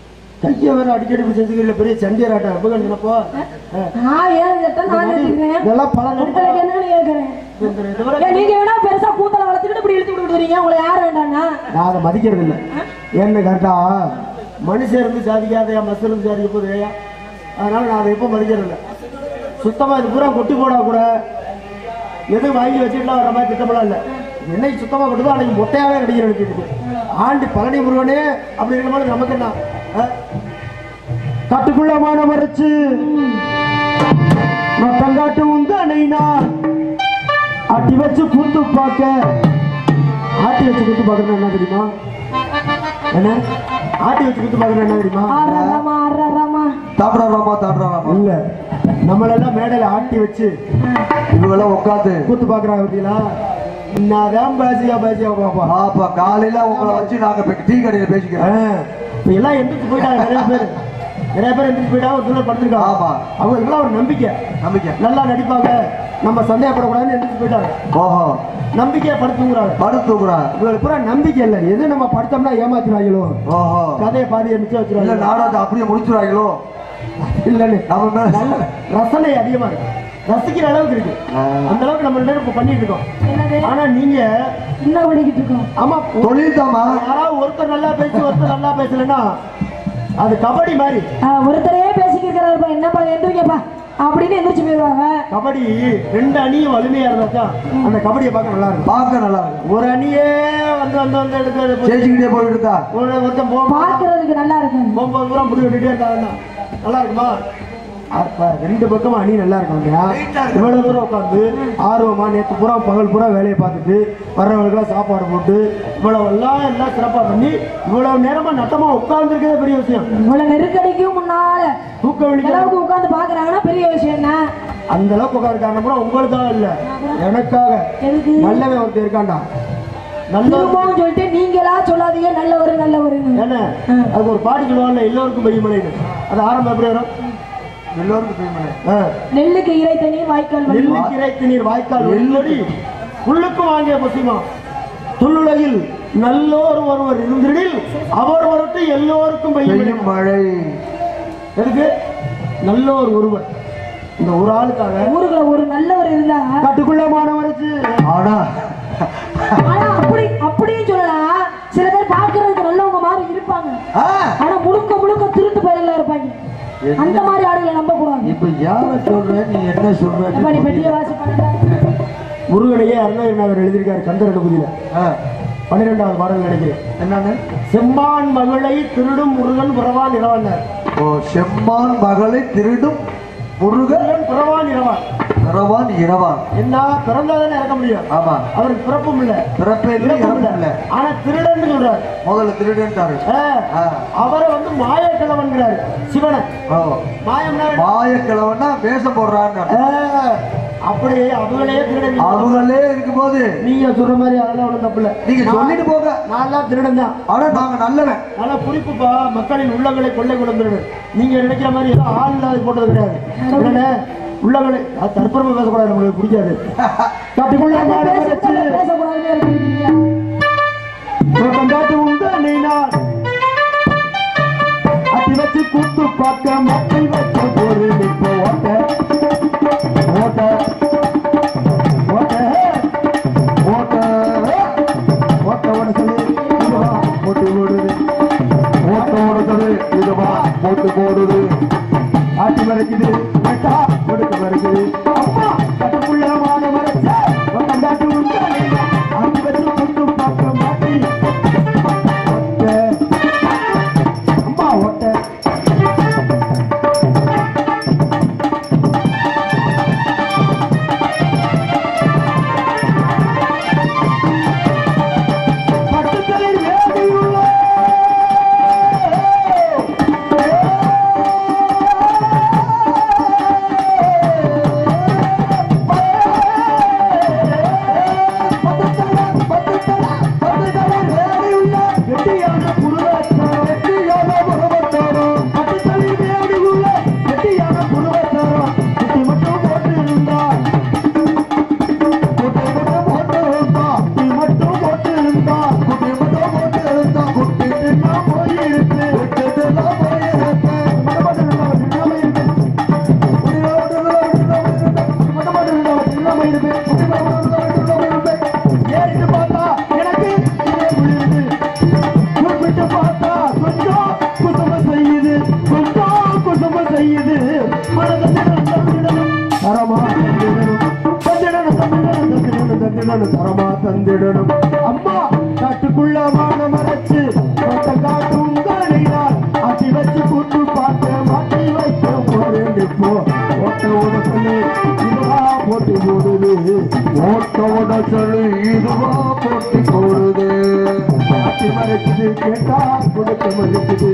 கையை வேற அடிக்கடி இப்படி செஞ்சுக்கல பெரிய சண்டியராட்டம் எப்போ நினைப்போ நான் ஏன் கேட்டா நான் கேட்டுக்கிறேன் இதெல்லாம் பல உங்களுக்கு என்னன்னு கேட்கறேன் ஏன் நீங்க வேணா பெருசா கூந்தல வளர்த்துக்கிட்டு இப்படி இழுத்து விட்டுறீங்க உங்களை யார் வேண்டாம்னா நான் அதை மதிக்கிறது இல்லை என்ன கரெக்டா மனுஷன் இருந்து சாதிக்காதையா மசல் இருந்து சாதிக்க போதையா அதனால நான் அதை எப்போ மதிக்கிறது இல்லை சுத்தமா இது பூரா கொட்டி போடா கூட எதுவும் வாங்கி வச்சுட்டுலாம் வர மாதிரி திட்டமெல்லாம் இல்லை என்னைக்கு சுத்தமா கொட்டுதோ அன்னைக்கு மொட்டையாவே நடிகர் எடுத்துருக்கு ஆண்டு பழனி முருகனே அப்படி இருக்கும்போது நமக்கு என்ன ஆ? காட்டுக்குள்ள மான மறைச்சு நட்டங்காட்டு உந்தானை நான் ஆட்டி வச்சு கூத்து பார்க்க ஆட்டி வச்சு குத்து பார்க்கறது என்ன தெரியுமா என்ன ஆட்டி வச்சு குத்து பார்க்கறது என்ன தெரியுமா ஆறாமா ஆறாமா தாப்படாராமா தாப்படாராமா இல்ல நம்மளெல்லாம் மேடையில ஆட்டி வச்சு இவங்கெல்லாம் உட்காந்து கூத்து பாக்குறாங்க பார்த்தீங்களா என்னதான் பேசியா பேசியா பாப்பா பாப்பா காலையில உங்களை வச்சு நாங்க இப்ப டீ கடையில பேசிக்கிறோம் இப்ப எல்லாம் எந்திரிச்சு போயிட்டாங்க நிறைய பேர் நிறைய பேர் எந்திரிச்சு போயிட்டாங்க ஒரு சிலர் படுத்திருக்காங்க ஆமா. அவங்களுக்குலாம் ஒரு நம்பிக்கை நம்பிக்கை நல்லா நடிப்பாங்க நம்ம சந்தேகப்படக்கூடாதுன்னு எந்திரிச்சு போயிட்டாங்க ஓஹோ நம்பிக்கையை படுத்துங்கிறாங்க படுத்து தூக்குறாங்க இவங்களுக்கு பூரா நம்பிக்கை இல்லை எது நம்ம படுத்தோம்னா ஏமாத்திடுவாங்களோ ஓஹோ கதையை பாதி மிச்சம் இல்ல வச்சிருவாங்க நாடகத்தை அப்படியே முடிச்சுறாங்களோ இல்லன்னு நம்ம மேல நல்ல ரசனை அதிகமா இருக்கு ரசிக்கிற அளவுக்கு இருக்கு ஆ. அந்த அளவுக்கு நம்ம ரெண்டு பேரும் இப்ப பண்ணிட்டு இருக்கோம் என்னது ஆனா நீங்க என்ன பண்ணிக்கிட்டு இருக்கோம் ஆமா தொழில் தாமா யாராவது ஒருத்தர் நல்லா பேசி ஒருத்தர் நல்லா பேசலன்னா அது கபடி மாதிரி ஆ, ஒருத்தரே பேசிக்கிறாருப்பா என்னப்பா எந்திரிக்கப்பா அப்படின்னு எந்திரிச்சு போயிடுவாங்க கபடி ரெண்டு அணியும் வலிமையா இருந்தா அந்த கபடியை பார்க்க நல்லா இருக்கும் பார்க்க நல்லா இருக்கு ஒரு அணியே வந்து வந்து வந்து எடுத்து ஜெயிச்சுக்கிட்டே போயிட்டு இருந்தா ஒரு ஒருத்தன் போகும்போது பாக்குறதுக்கு நல்லா இருக்கு போகும்போது பூரா முடி வெட்டிட்டே இருந்தாங்கன்னா நல்லா இருக்குமா அப்ப ரெண்டு பக்கமும் அணி நல்லா இருக்கும் இல்லையா இவ்வளவு தூரம் உட்காந்து ஆர்வமா நேற்று பூரா பகல் பூரா வேலையை பார்த்துட்டு வர்றவங்களுக்குலாம் சாப்பாடு போட்டு இவ்வளவு எல்லாம் எல்லாம் சிறப்பா பண்ணி இவ்வளவு நேரமா நட்டமா உட்கார்ந்துருக்கதே பெரிய விஷயம் இவ்வளவு நெருக்கடிக்கும் முன்னால தூக்க இந்த வெளிக்க அளவுக்கு உட்கார்ந்து பாக்குறாங்கன்னா பெரிய விஷயம் என்ன அந்த அளவுக்கு உட்காந்து காரணம் கூட உங்களுக்காக இல்ல எனக்காக எதுக்கு நல்லவன் ஒருத்தர் இருக்கான்டா நல்ல திரும்பவும் சொல்லிட்டு நீங்களா சொல்லாதீங்க நல்லவரு நல்லவருன்னு என்ன அதுக்கு ஒரு பாட்டு சொல்லுவாங்கல்ல எல்லோருக்கும் பெய்யுமலைன்னு அது ஆரம்பம் எப்படி வரும் எல்லோருக்கும் தெரியுமே ஆ. நெல்லுக்கு இறை தண்ணீர் வாய்க்கால் வழி நெல்லு கிரைத்து நீர் வாய்க்கால் வெள்ளொடி புல்லுக்கு வாங்கிய பசுமா துள்ளுலகில் நல்லோர் ஒருவர் இருந்திடில் அவர் வரட்டு எல்லோருக்கும் பெய்யும் பெய்யும் மழை எதுக்கு நல்லோர் ஒருவர் இந்த ஒரு ஆளுக்காக ஊருக்குள்ள ஒரு நல்லவர் இருந்தா கட்டுக்குள்ள மாணவருக்கு ஆனா ஆனா அப்படி அப்படியும் சொல்லலாம் சில பேர் பாக்குறதுக்கு நல்லவங்க மாதிரி இருப்பாங்க ஆ, ஆனா முழுக்க முழுக்க திருட்டு பயில இருப்பாங்க அந்த மாதிரி ஆளுகளை நம்ப கூடாது இப்ப யார சொல்ற நீ என்ன சொல்ற அப்ப நீ பெட்டிய வாசி பண்ண முருகனையே அருணகிரிநாதர் எழுதியிருக்காரு கந்தர் தொகுதியில ஆ, பன்னிரெண்டாவது பாடல் நினைக்கிறேன் என்னன்னு செம்மான் மகளை திருடும் முருகன் புறவான் இரவான்னார் ஓ செம்மான் மகளை திருடும் முருகன் முருகன் புறவான் இரவான் இரவான் இரவான் என்ன பிறந்தாதானே இறக்க முடியும் ஆமா அவருக்கு பிறப்பும் இல்ல பிறப்பே இல்லை இறப்பும் இறப்பும் இல்ல இல்லை ஆனா திருடன்னு சொல்றாரு முதல்ல திருடன்ட்டாரு ஆ, ஆ. அவரை வந்து மாயக்கிழவன்கிறாரு சிவனை ஓ மாயம்னா மாயக்கிழவன்னா வேஷம் போடுறான்னு ஆ, அப்படி அவங்களே திருடன் அவங்களே இருக்கும்போது நீங்க சொல்ற மாதிரி அதெல்லாம் ஒண்ணும் தப்பு இல்ல நீங்க சொல்லிட்டு போக நான் எல்லாம் திருடன் தான் ஆனா நாங்க நல்லவன் நல்லா குறிப்புப்பா மக்களின் உள்ளங்களை கொள்ளை கொள்ளும் திருடன் நீங்க நினைக்கிற மாதிரி ஏதோ ஆள் இல்லாத போட்டது கிடையாது என்னண்ணே? உள்ளங்களை அது தற்பரமா பேசக்கூடாது நம்மளுக்கு பிடிக்காது காட்டுக்குள்ள மாடு மறைச்சு, பேசக்கூடாதுன்னு இருக்கீங்க தோட்டம் காட்டு உண்டு நீ நான் அட்டி வச்சு கூத்து பார்க்க மக்கள் வச்ச ஒரு இப்போ ஓட்ட ஓட்ட ஓட்ட ஓட்ட ஓட்ட ஓட சொல்லி இதுவா போட்டு ஓடுது ஓட்ட ஓட சொல்லி இதுவா போட்டு போடுது ஆட்டி மறைக்குது வெட்டா கொடுக்க மறைக்குது அம்மா கட்டுக்குள்ள மாடு மறைச்ச தோட்டம் காட்டு உண்டு நீ நான். அட்டி வச்சு கூத்து பார்க்க மாட்டி ஓட்ட அம்மா ஓட்ட பட்டுத்தலை வேதியுள்ள இது மனதிடம் தந்திடணும் தரமா தந்திடணும் தந்திடணும் தந்திடணும் தந்திடணும் தந்திடணும் தரமா தந்திடணும் அம்மா காட்டுக்குள்ள மான மறைச்சு மொத்த காட்டும் காணினால் ஆட்டி வச்சு கூட்டு பார்த்து மாட்டி வைக்க போறேன் இப்போ ஓட்ட ஓட சொல்லி இதுவா போட்டி போடுது ஓட்ட ஓட சொல்லி இதுவா போட்டி போடுது மாட்டி மறைக்குது கேட்டா கொடுக்க மறைக்குது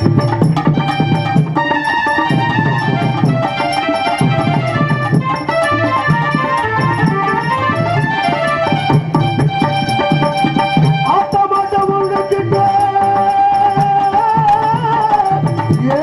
ஆட்டமாட்டம் உனக்கிட்ட ஏ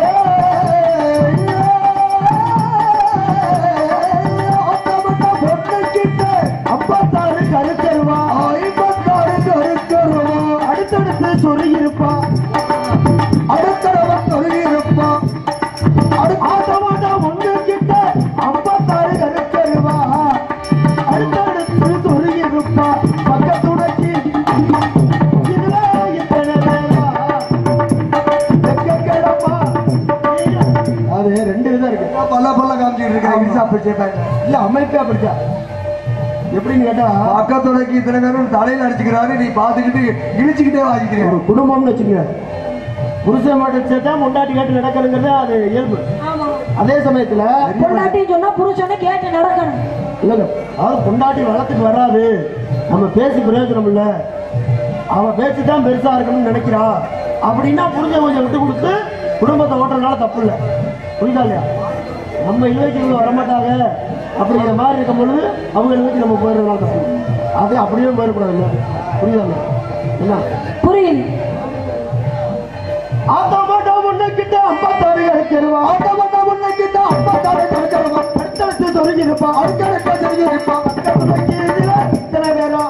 ஆட்டமாட்டம் உனக்கிட்ட அப்பத்தாறு கருத்தருவா ஐம்பத்தாறு கருத்தருவா அடுத்தடுத்து சொருகிருப்பா அடுத்தடவ சொருகிருப்பா ஆட்டமாட்டம் உனக்கிட்ட ஐம்பத்தாறு கருத்தருவா அடுத்தடுத்து சொருகிருப்பா பக்கத்துடச்சி இதுல எத்தனை பேரா? வெக்கக்கேடப்பா. அது ரெண்டு விதம் இருக்கு பல்ல பல்ல காமிச்சிட்டு இருக்கேன் இடிச்சா பிடிச்சேன் இல்ல அமைப்பே அப்படிச்சா எப்படின்னு கேட்டா பக்கத்துடைக்கு இத்தனை பேரும் தலையில அடிச்சுக்கிறாரு நீ பாத்துக்கிட்டு இழிச்சுக்கிட்டே வாங்கிக்கிறேன் ஒரு குடும்பம்னு வச்சுங்க புருஷன் மட்டும் சேர்த்தா முண்டாட்டி கேட்டு நடக்கிறதுங்கிறது அது இயல்பு ஆமா அதே சமயத்துல பொண்டாட்டின்னு சொன்னா புருஷனை கேட்டு நடக்கணும் இல்லைங்க அதாவது பொண்டாட்டி வளத்துக்கு வராது நம்ம பேசி பிரயோஜனம் இல்ல அவ பேச்சு தான் பெருசா இருக்கணும்னு நினைக்கிறா அப்படின்னா புரிஞ்ச கொஞ்சம் விட்டு கொடுத்து குடும்பத்தை ஓட்டுறதுனால தப்பு இல்லை புரியுதா இல்லையா நம்ம இளைஞர்கள் வரமாட்டாங்க அப்படிங்கிற மாதிரி இருக்கும் பொழுது அவங்க இளைஞர் நம்ம போயிடுறதுனால தப்பு இல்லை. அது அப்படியே போயிடக்கூடாது இல்லை புரியுதா இல்லையா என்ன புரியுது ஆட்டமாட்டா முன்ன கிட்ட ஐம்பத்தாறு கிடைச்சிருவா ஆட்டமாட்டா முன்ன கிட்ட ஐம்பத்தாறு கிடைச்சிருவா அடுத்தடுத்து சொருகிருப்பா அடுத்தடுத்து சொருகிருப்பா இத்தனை பேரும்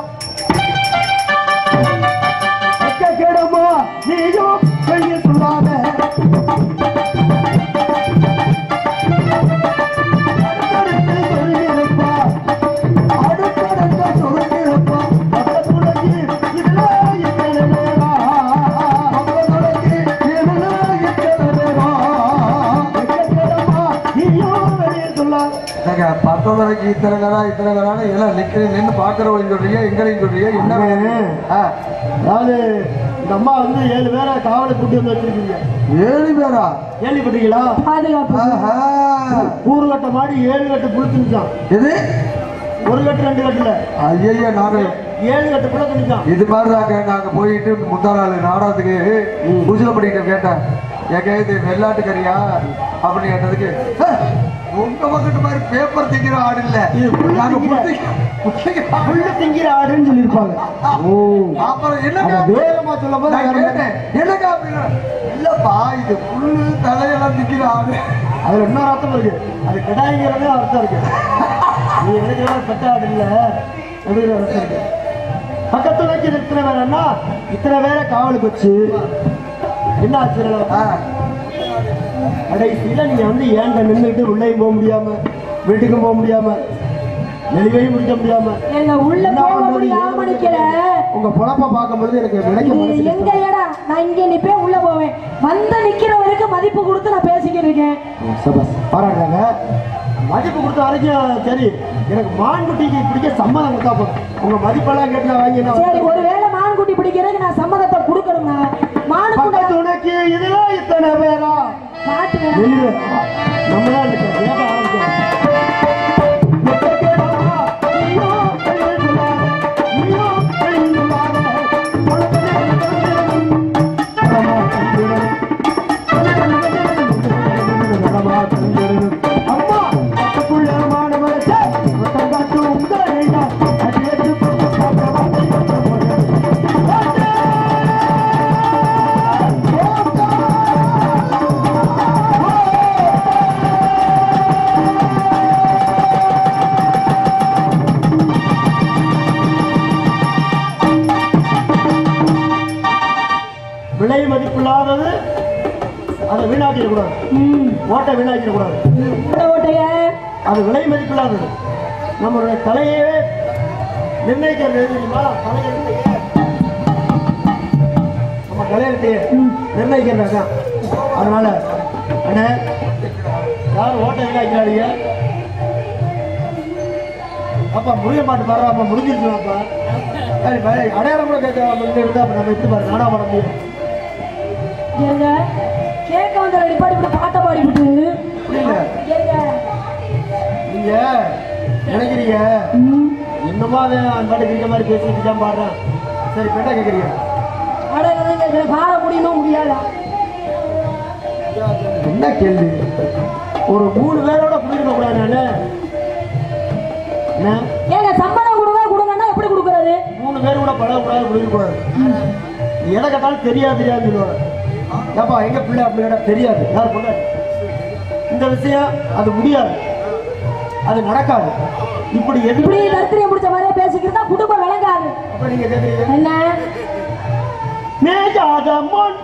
எக்க கேடமா நீயும் வெளியே சொல்லாத அடுத்தடுத்து சொருகிருப்பா அடுத்தடுத்து சொருகிருப்பா பக்கத்துலகி இதுல இத்தனை பேரா பக்கத்துலகி இதுல இத்தனை பேரா எக்க கேடமா நீயும் வெளியே சொல்லாத என்னங்க பத்தொன்பதுக்கு இத்தனை நேரா இத்தனை நேரம் எல்லாம் நிக்கிறேன் நின்று பாக்குறவங்க சொல்றீங்க எங்களையும் சொல்றீங்க என்ன வேணும்? ஆ, அதாவது இந்த அம்மா வந்து ஏழு பேரை காவலுக்கு கூட்டி வந்து வச்சிருக்கீங்க ஏழு பேரா கேள்விப்பட்டீங்களா பாதுகாப்பு ஆஹா. ஊரு கட்ட மாடி ஏழு கட்டு புழு திணிச்சான் இது ஒரு கட்டு ரெண்டு கட்டுல ஐயா நாங்க ஏழு கட்டு புழு திணிச்சான் இது மாதிரி தாங்க நாங்க போயிட்டு முந்தா நாள் நாடகத்துக்கு பூஜை பண்ணிட்டு கேட்டேன் ஏங்க இது வெள்ளாட்டுக்கறியா அப்படின்னு கேட்டதுக்கு "ஹே, உங்க பக்கத்து மாதிரி பேப்பர் திங்கிற ஆடு இல்ல இது புல்லு நாங்க திங்கிற- புல்லு- புல்லு திங்கிற ஆடுன்னு சொல்லியிருப்பாங்க ஓ அப்புறம் என்னங்க அத வேகமா சொல்லும் போது நான் வேற மாதிரி. கேட்டேன் என்னங்க அப்படின்னா இல்லப்பா இது புல்லு தலையெல்லாம் திக்கிற ஆடு அதுல இன்னொரு அர்த்தம் இருக்கு அது கிடாய்ங்கிறதே அர்த்தம் இருக்கு நீ நினைக்கிற பெட்ட ஆடு இல்ல அப்படிங்கிற அர்த்தம் இருக்கு பக்கத்துல வைக்கிற இத்தனை பேரன்னா இத்தனை பேரை காவலுக்கு வச்சு என்ன ஆச்சு ஆ, கடைசியில நீங்க வந்து ஏன்ட நின்றுட்டு உள்ளேயும் போக முடியாம வீட்டுக்கும் போக முடியாம வெளியையும் முடிக்க முடியாம எங்க உள்ள என்ன போக பண்றது? முடியாம நிக்கிறேன் உங்க பொழப்ப பார்க்கும்போது எனக்கு விளைக்க இது மனசு எங்க இடம் நான் இங்க நிப்பேன் உள்ள போவேன் வந்து நிக்கிற வரைக்கும் மதிப்பு கொடுத்து நான் பேசிக்கிட்டு இருக்கேன் சபாஸ் பாராட்டுறாங்க மதிப்பு கொடுத்த வரைக்கும் சரி எனக்கு மான்குட்டிக்கு பிடிக்க சம்மதம் கொடுத்தா போதும் உங்க மதிப்பெல்லாம் கேட்டு நான் வாங்கி என்ன சரி ஒருவேளை மான்குட்டி பிடிக்கிறதுக்கு நான் சம்மதத்தை கொடுக்கணுங்க மானுக்குட்டி பக்கத்து உனக்கு இதெல்லாம் இத்தனை பேரா காட்டுங்க வெளியே நம்ம தான் இருக்க வேக ஆரம்பிச்சோம் எப்ப கேட்டாலும் நீயோ வெளியே சொல்லாத, நீயோ வெளியே சொல்லாத. உனக்கு நடமா தந்திரன். நடமா தந்திரன். அம்மா, பக்கத்துள்ள மாணவரே, வட்டம் காட்டும் உங்களை நான் அடியேற்று போட்டு பார்க்க மாட்டேன். விலை மதிப்பில்லாதது அதை வீணாக்கிடக்கூடாது ம் ஓட்டை வீணாக்கிடக்கூடாது இந்த ஓட்டைய அது விலை மதிப்பில்லாதது நம்மளுடைய தலையவே நிர்ணயிக்கிறது எது தெரியுமா தலையெழுத்தையே நம்ம தலையெழுத்தையே நிர்ணயிக்கிறது அதான் அதனால அண்ணே யார் ஓட்ட வைக்கிறாங்க அப்பா முருக மாட்டு பாரு அப்ப முடிஞ்சிருச்சுப்பா சரி பா, அடையாளம் கூட கேட்க வந்து எடுத்தா அப்ப நம்ம எப்படி பாரு நாடா பாட முடியும் ஏங்க கேட்க வந்த ரெடி பாடி இப்படி பாட்டை பாடி விட்டு புரியல ஏங்க நீங்க நினைக்கிறீங்க ம். என்னமோ அவன் அந்த பாட்டு கேட்க மாதிரி பேசிட்டு தான் பாடுறான் சரி இப்ப என்ன கேட்குறீங்க அட என்னங்க இதுல பாட முடியுமா முடியாதா என்ன கேள்வி ஒரு மூணு பேரோட குடியிருக்க கூடாது நானு என்ன ஏங்க சம்பளம் கொடுங்க கொடுங்கன்னா எப்படி கொடுக்கறது மூணு பேர் கூட பழகக்கூடாது குடிக்கக்கூடாது எதை கேட்டாலும் தெரியாது தெரியாது சொல்லுவாங்க ஏப்பா எங்க பிள்ளை அப்படின்னா தெரியாது யார் பொண்ணு இந்த விஷயம் அது முடியாது அது நடக்காது இப்படி எது இப்படி தரித்திரியம் பிடிச்ச மாதிரியே பேசிக்கிட்டு தான் குடும்பம் விளங்காது அப்ப நீங்க கேட்குறீங்க என்ன மேஜாத மண்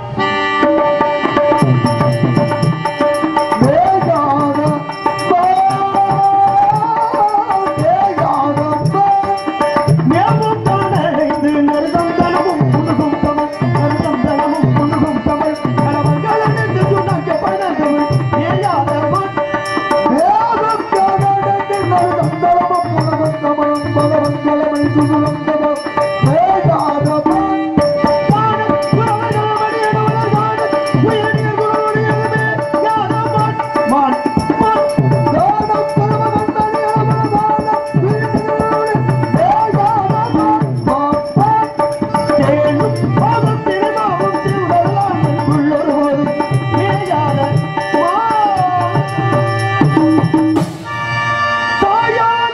மேவும் தானடைந்து நெருதம் தனமும் புனுகும் தமிழ் நெருதம் தனமும் புனுகும் தமிழ் கணவர்கள் என்று சொன்னாங்க பணத்தமிழ் மேஜாத மண் மேவும் தானடைந்து நெருதம் தனமும் புனுகும் தமிழ் பலவன் கிழமை சுடுகம் தமிழ் மேஜாத மண் வானம் குறவர்கள் மணியனவர்கள் வானம் உயரிய குருவடியவே யாத மண் மண் மண் தானம் குறவர்கள் மணியனவர்கள் வானம் உயரிய குருவடியவே யாத மண் மண் மண் தேனும் பாதம் திருமாவும் திருவள்ளான் உள்ளொருவரும் மேஜாத மண் தாயாத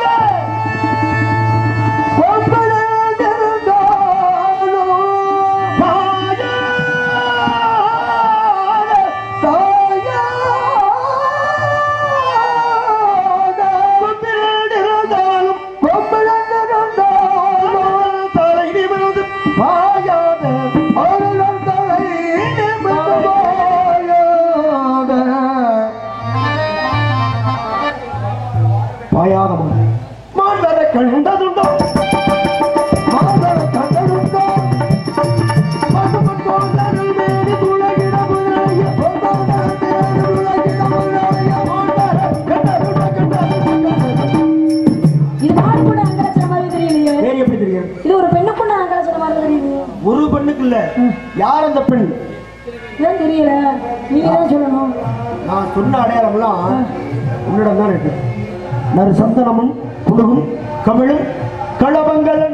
பாயாத மான் வர கண்டதுண்டோ மாதர கண்டதுண்டோ மதுமன் போன்றருள் வேடி துலகிட முதலைய போன்றருள் வேடி துலகிட முதலைய மாண்டர கண்டதுண்டோ கண்டதுண்டோ இது மாடு கூட அங்கலட்சண மாதிரி தெரியலையே வேறு எப்படி தெரியும் இது ஒரு பெண்ணுக்குள்ள அங்கலட்சண மாதிரி தெரியலையே ஒரு பெண்ணுக்கு இல்ல யார் அந்த பெண் ஏன் தெரியல நீங்க தான் சொல்லணும் நான் சொன்ன அடையாளம்லாம் உன்னிடம் தான் இருக்கு நறு சந்தனமும் புழுகும் கமிழும் களவங்களன்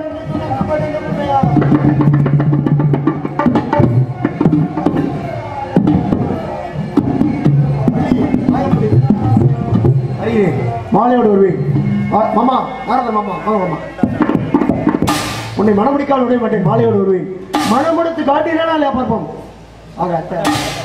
அறியே மாலையோடு வருவேன் வா- மாமா நாரத மாமா வாங்க மாமா உன்னை மனமுடிக்கால் விட மாட்டேன் மாலையோடு வருவேன் மனமுடித்து காட்டினா பார்ப்போம் ஆக அத்தை